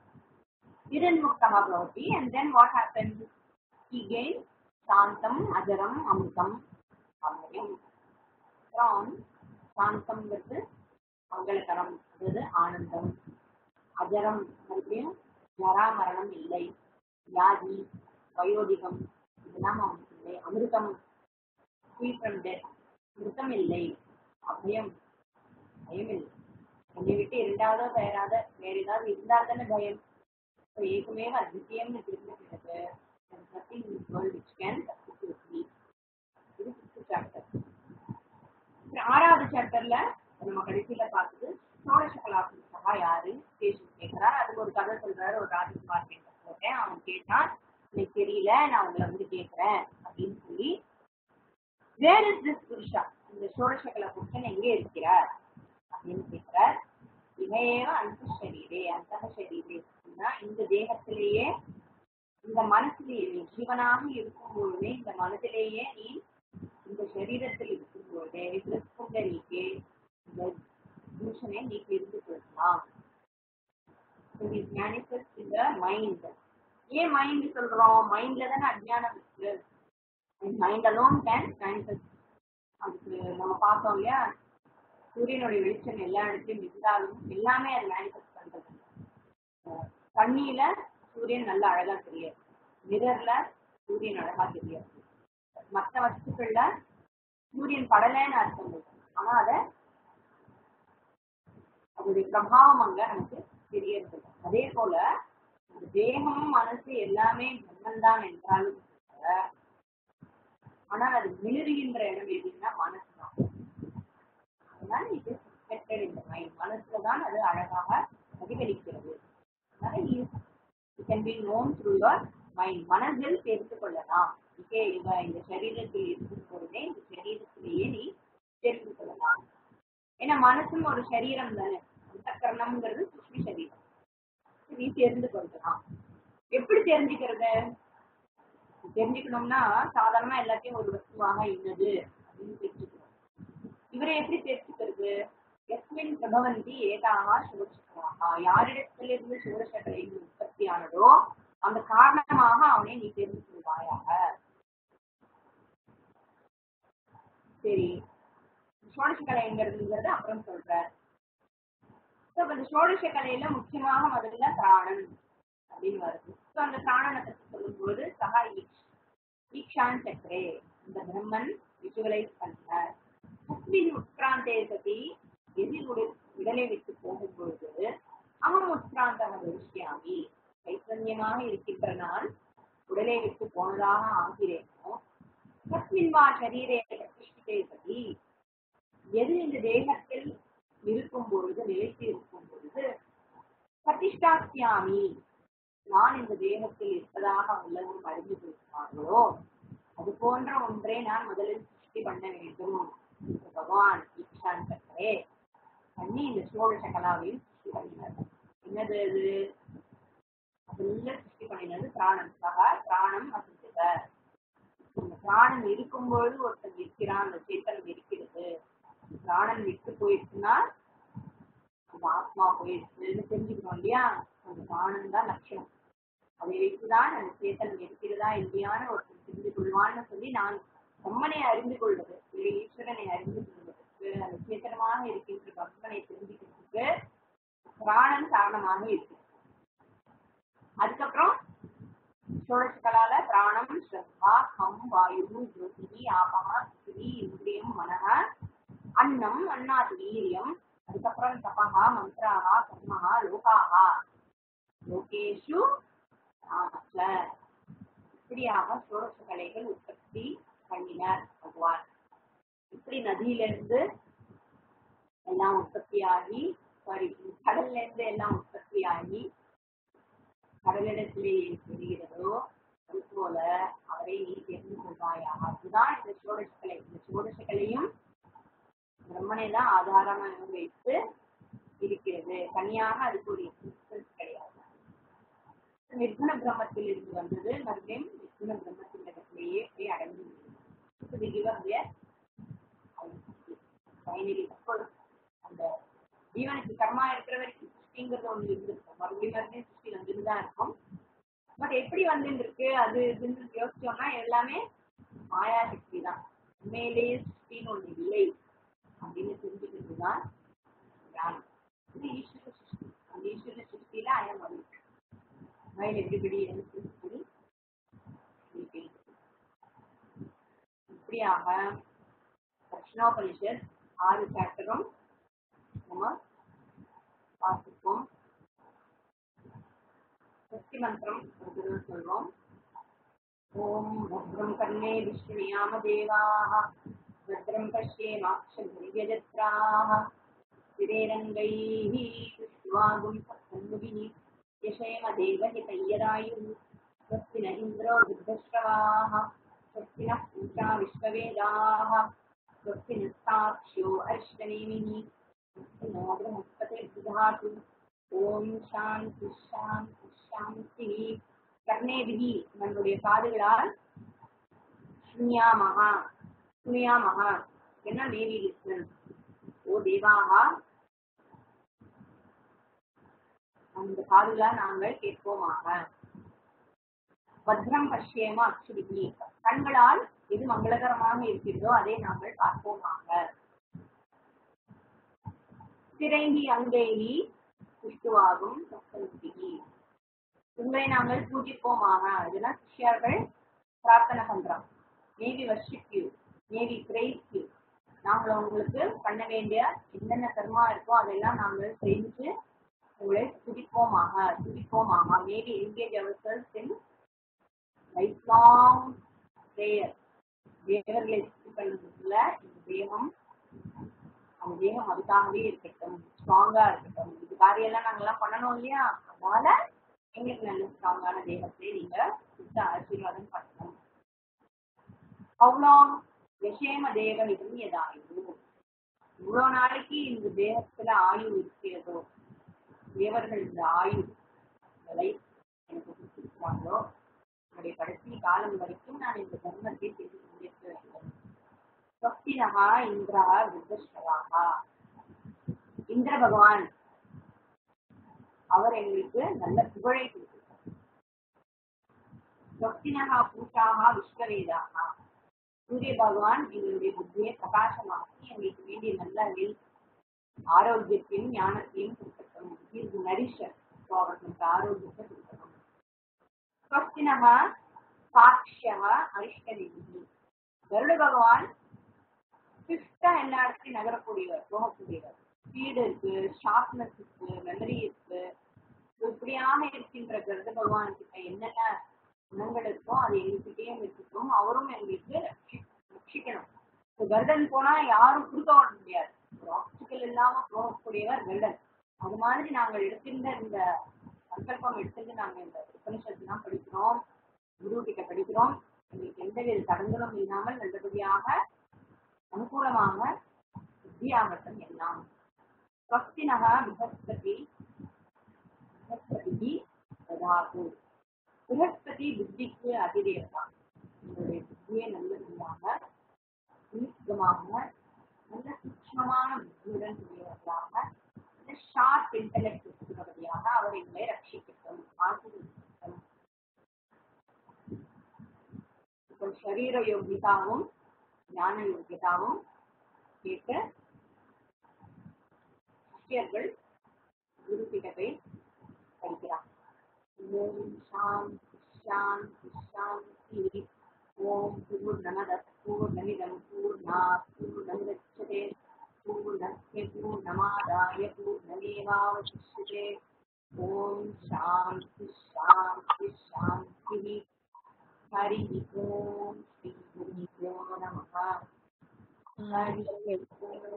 இரண்முக்தா பவதி and then what happen he gained சாந்தம் அஜரம் அமிர்தம் அமயம் அப்புறம் சாந்தம்ங்கிறது மங்களகரம் அதாவது ஆனந்தம் அஜரம் மறுபடியும் ஜரா மரணம் இல்லை வியாதி வயோதிகம் இதெல்லாம் அவனுக்கு இல்லை அமிர்தம் free from death மிருத்தம் இல்லை அபயம் பயம் இல்லை என்னை விட்டு இரண்டாவதோ வேறாத வேற ஏதாவது இருந்தால் தானே பயம் So, ஏகமேவ அத்விதீயம்னு தெரிஞ்சுக்கிறது There's nothing in this world which can substitute me. இது fifth chapter. அப்புறம் ஆறாவது சாப்டர்ல நம்ம கடைசியில பார்த்தது சோழச கலாபுருஷா யாரு ஸ்டேஷன் கேட்கிறார் அதுக்கு ஒரு கதை சொல்றாரு ஒரு ராஜகுமார் கிட்ட போட்டேன் அவன் கேட்டான் எனக்கு தெரியல நான் உங்களை வந்து கேட்கிறேன் அப்படின்னு சொல்லி வேர் இஸ் திஸ் புருஷா இந்த சோழசகல புருஷன் எங்கே இருக்கிறார் அப்படின்னு கேட்கிறார் இவையேவ அந்த சரீரே அந்த சரீரே அப்படின்னா இந்த தேகத்திலேயே இந்த மனசிலேயே நீ ஜீவனாக இருக்கும் பொழுதே இந்த மனதிலேயே நீ இந்த சரீரத்தில் இருக்கும் பொழுதே புண்டரிக்கே இந்த புருஷனை நீ தெரிந்து கொள்ளலாம் மேனிஃபெஸ்ட் இந்த மைண்ட் ஏன் மைண்ட் சொல்றோம் மைண்ட்ல தானே அஜ்ஞானம் இருக்கு மைண்ட் அலோன் கேன் மேனிஃபெஸ்ட் அதுக்கு நம்ம பார்த்தோம் இல்லையா சூரியனுடைய வெளிச்சம் எல்லா இடத்துலயும் இருந்தாலும் எல்லாமே அது மேனிஃபெஸ்ட் பண்றது அஹ் தண்ணியில சூரியன் நல்லா அழகா தெரியாது மிரர்ல சூரியன் அழகா தெரியாது மற்ற வஸ்துக்கள்ல சூரியன் படலைன்னு அர்த்தம் இருக்கு ஆனா அத அதோடைய பிரபாவம் அங்க நமக்கு தெரியறது இல்ல. அதே போல இந்த தேகம் மனசு எல்லாமே பிரம்மன் தான் என்றாலும் கூட, ஆனால் அது மிளிருகின்ற இடம் எதுன்னா மனசு தான் அதனால இது reflected in the mind. மனசுல தான் அது அழகாக பிரதிபலிக்கிறது அதனால it can be known through your mind. மனதில் தெரிந்து கொள்ளலாம் ஓகே இவ இந்த சரீரத்தில் இருக்கும் பொழுதே இந்த சரீரத்திலேயே நீ தெரிந்து கொள்ளலாம் ஏன்னா மனசும் ஒரு சரீரம் தானே அந்தக்கரணம்ங்கிறது சுஷ்மி சரீரம் நீ தெரிந்து கொள்ளலாம் எப்படி தெரிஞ்சுக்கிறது தெரிஞ்சுக்கணும்னா சாதாரணமா எல்லாத்தையும் ஒரு வஸ்துவாக இன்னது அப்படின்னு தெரிஞ்சுக்கணும் இவரை எப்படி தெரிஞ்சுக்கிறது எஸ்மின் பிரபவந்தி ஏதாக சிவசக்கராக யாரிடத்திலிருந்து சிவசக்கரையின் உற்பத்தி ஆனதோ அந்த காரணமாக அவனை நீ தெரிந்து கொள்வாயாக சரி சோழச கலை எங்க இருந்துங்கிறத அப்புறம் சொல்றார் ஸோ இந்த சோழச கலையில முக்கியமாக முதல்ல பிராணன் அப்படின்னு வருது ஸோ அந்த பிராணனை பற்றி சொல்லும்போது சகா ஈக்ஷ் ஈக்ஷான் சக்கரே இந்த பிரம்மன் விஜுவலைஸ் பண்றார் புக்வின் உட்கிராந்தே சதி எதில் உடல் உடலை விட்டு போகும்பொழுது அகம் உட்கிராந்தக பவிஷ்யாமி கைத்தன்யமாக இருக்கின்ற நான் உடலை விட்டு போனதாக ஆகிறேனோ தஸ்மின் வா சரீரே பிரதிஷ்டிதே சதி எது இந்த தேகத்தில் இருக்கும் பொழுது நிலைத்து இருக்கும் பொழுது பிரதிஷ்டாசியாமி நான் இந்த தேகத்தில் இருப்பதாக உலகம் அறிந்து கொள்கிறார்களோ அது போன்ற ஒன்றை நான் முதலில் சிருஷ்டி பண்ண வேண்டும் என்று பகவான் ஈக்ஷான் சக்கரே பண்ணி இந்த சோழ சகலாவையும் சிருஷ்டி பண்ணினார் என்னது அது முதல்ல சிருஷ்டி பண்ணினது பிராணம் சக பிராணம் அசிந்தத அந்த பிராணன் இருக்கும்பொழுது ஒருத்தன் இருக்கிறான் அந்த சேத்தனம் இருக்கிறது பிராணன் விட்டு போயிடுச்சுன்னா அந்த ஆத்மா போயிடுச்சுன்னு தெரிஞ்சுக்கணும் இல்லையா அந்த பிராணன் தான் லட்சணம் அதை வைத்துதான் அந்த சேத்தனம் இருக்கிறதா இல்லையான்னு ஒருத்தன் தெரிந்து கொள்வான்னு சொல்லி நான் பிரம்மனை அறிந்து கொள்வது இல்லை ஈஸ்வரனை அறிந்து கொள்வதற்கு அந்த சேத்தனமாக இருக்கின்ற பிரம்மனை தெரிஞ்சுக்கிறதுக்கு பிராணன் காரணமாக இருக்கு அதுக்கப்புறம் ஷோடசகலால பிராணம் ஸ்ரத்தா கம் வாயு ஜோதிகி ஆபமா சிரி இந்திரியம் மனக அன்னம் அன்னாது வீரியம் அதுக்கப்புறம் தபஹா மந்திராஹா கர்மஹா லோகாஹா லோகேஷு ஆச்ச இப்படியாக ஷோடச கலைகள் உற்பத்தி பண்ணினார் பகவான் இப்படி நதியிலிருந்து எல்லாம் உற்பத்தியாகி சாரி கடல்ல இருந்து எல்லாம் உற்பத்தியாகி கடலிடத்திலே தெரிகிறதோ அது போல அவரை நீ தெரிந்து கொள்வாயாக அதுதான் இந்த சோடசக்கலை இந்த சோடசக்கலையும் பிரம்மனை தான் ஆதாரமாக வைத்து இருக்கிறது தனியாக அதுக்கு ஒரு எக்ஸிஸ்டன்ஸ் கிடையாது நிர்குண பிரம்மத்தில் இருந்து வந்தது மறுபடியும் நிர்குண பிரம்மத்தின் இடத்திலேயே போய் அடைந்து ஃபைனலி அந்த ஜீவனுக்கு கர்மா இருக்கிற வரைக்கும் சிருஷ்டிங்கிறது ஒண்ணு இருந்திருக்கும் மறுபடியும் மறுபடியும் சிருஷ்டி வந்துட்டு தான் இருக்கும் பட் எப்படி வந்துட்டு இருக்கு அது இதுன்னு யோசிச்சோம்னா எல்லாமே மாயா சக்தி தான் உண்மையிலேயே சிருஷ்டின்னு ஒண்ணு இல்லை அப்படின்னு தெரிஞ்சுக்கிறது தான் ஞானம் இது ஈஸ்வர சிருஷ்டி அந்த ஈஸ்வர சிருஷ்டியில அயம் வந்து while everybody else is still sleeping. இப்படியாக தட்சிணோபனிஷத் ஆறு சாப்டரும் நம்ம வாசிப்போம் சக்தி மந்திரம் ஒரு தடவை சொல்வோம் ஓம் भद्रं कर्णे विष्णुयाम देवाः भद्रं पश्येमाक्षभिर्यजत्राः स्थिरेरङ्गैः पुष्वागुं सत्सन्मुखिः यशेम देवहितय्यदायुः स्वस्ति न इन्द्रो वृद्धश्रवाः स्वस्ति नः पूषा विश्ववेदाः स्वस्ति नस्ताक्ष्यो अर्ष्टनेमिः स्वस्ति नो बृहस्पतिर्दधातु ॐ शान्ति शान्ति शान्तिः கர்ணேபிகி நம்மளுடைய காதுகளால் சுன்யாமகா சுனியாமகா என்ன மேவி லிஸ்டன் ஓ தேவாகா அந்த காதுகளால் நாங்கள் கேட்போமாக பத்ரம் பஷ்யேம அக்ஷுபிகி கண்களால் எது மங்களகரமாக இருக்கிறதோ அதை நாங்கள் பார்ப்போமாக திரைங்கி அங்கேயி புஷ்டுவாகும் சப்தமுத்திகி உங்களை நாங்கள் பூஜிப்போமாக இதெல்லாம் சிஷ்யர்கள் பிரார்த்தனை பண்றோம் maybe worship you maybe praise you நாங்கள் உங்களுக்கு பண்ண வேண்டிய என்னென்ன கர்மா இருக்கோ அதெல்லாம் நாங்கள் செஞ்சு உங்களை துதிப்போமாக துதிப்போமாக maybe engage ourselves in lifelong prayer தேவர்களை சுத்தி பண்ணுறதுல இந்த தேகம் அந்த தேகம் அதுக்காகவே இருக்கட்டும் ஸ்ட்ராங்கா இருக்கட்டும் இது காரியெல்லாம் நாங்கெல்லாம் பண்ணணும் இல்லையா அதனால எங்களுக்கு நல்ல ஸ்ட்ராங்கான தேகத்தை நீங்க சுத்த ஆசீர்வாதம் பண்ணணும் அவ்வளோ விஷேம தேவ நிர்மியதாயு இவ்வளவு நாளைக்கு இந்த தேகத்துல ஆயு இருக்கிறதோ தேவர்கள் இந்த ஆயு இந்த லைஃப் எனக்கு கொடுத்துருக்காங்களோ என்னுடைய கடைசி காலம் வரைக்கும் நான் இந்த தர்மத்தை செய்து கொண்டிருக்க வேண்டும் பக்தினகா இந்திரா விருத்தஸ்வராகா இந்திர பகவான் அவர் எங்களுக்கு நல்ல புகழை கொடுத்திருக்கார் பக்தினகா பூஷாகா விஸ்வவேதாகா சூரிய பகவான் எங்களுடைய புத்தியை பிரகாசமாக்கி எங்களுக்கு வேண்டிய நல்ல அறிவில் ஆரோக்கியத்தையும் ஞானத்தையும் கொடுக்கட்டும் இஸ் நரிஷர் ஸோ அவர்களுக்கு ஆரோக்கியத்தை கொடுக்கணும் ஸ்வஸ்தினகா சாட்சியா அரிஷ்டநிதி கருட பகவான் ஸ்விஃப்டா எல்லா இடத்துலையும் நகரக்கூடியவர் போகக்கூடியவர் ஸ்பீடு இருக்கு ஷார்ப்னஸ் இருக்கு மெமரி இருக்கு இப்படியாக இருக்கின்ற கருட பகவான் கிட்ட என்னென்ன குணங்களுக்கும் அது எங்ககிட்டயே இருக்கட்டும் அவரும் எங்களுக்கு ரட்சி- ரட்சிக்கணும் இப்ப கருடன் போனா யாரும் குறுக்க ஓட முடியாது ஒரு ஆப்டிக்கல் இல்லாம போகக்கூடியவர் கருடன் அது மாதிரி நாங்கள் எடுத்திருந்த இந்த சங்கல்பம் எடுத்துட்டு நாங்க இந்த உபனிஷத்து எல்லாம் படிக்கிறோம் குரு கிட்ட படிக்கிறோம் எங்களுக்கு எந்தவித தடங்களும் இல்லாமல் நல்லபடியாக அனுகூலமாக புத்தியாகட்டும் எல்லாம் ஸ்வஸ்தினக விபஸ்பதி விபஸ்பதி ததாது பிரகஸ்பதி புத்திக்கு அதிதேவதா உங்களுடைய புத்தியை நல்லபடியாக தீர்க்கமாக நல்ல சூக்ஷ்மமான புத்தியுடன் கூடியவர்களாக நல்ல ஷார்ப் இன்டலெக்ட் இருக்கிறபடியாக அவர் எங்களை ரட்சிக்கட்டும் ஆசீர்வதிக்கட்டும் இப்போ சரீர யோகிதாவும் ஞான யோகிதாவும் கேட்டு சிஷ்யர்கள் குரு கிட்டத்தை படிக்கிறார் ஓம் சாந்தி சாந்தி சாந்தி ஓம் பூர்ணமத பூர்ணமிதம் பூர்ணாத் பூர்ணமுதட்சதே பூர்ணஸ்ய பூர்ணமாதாய பூர்ணமேவாவசிஷ்யதே ஓம் சாந்தி சாந்தி சாந்தி ஹரி ஓம் ஸ்ரீ குருभ्यो நமः ஹரி ஓம்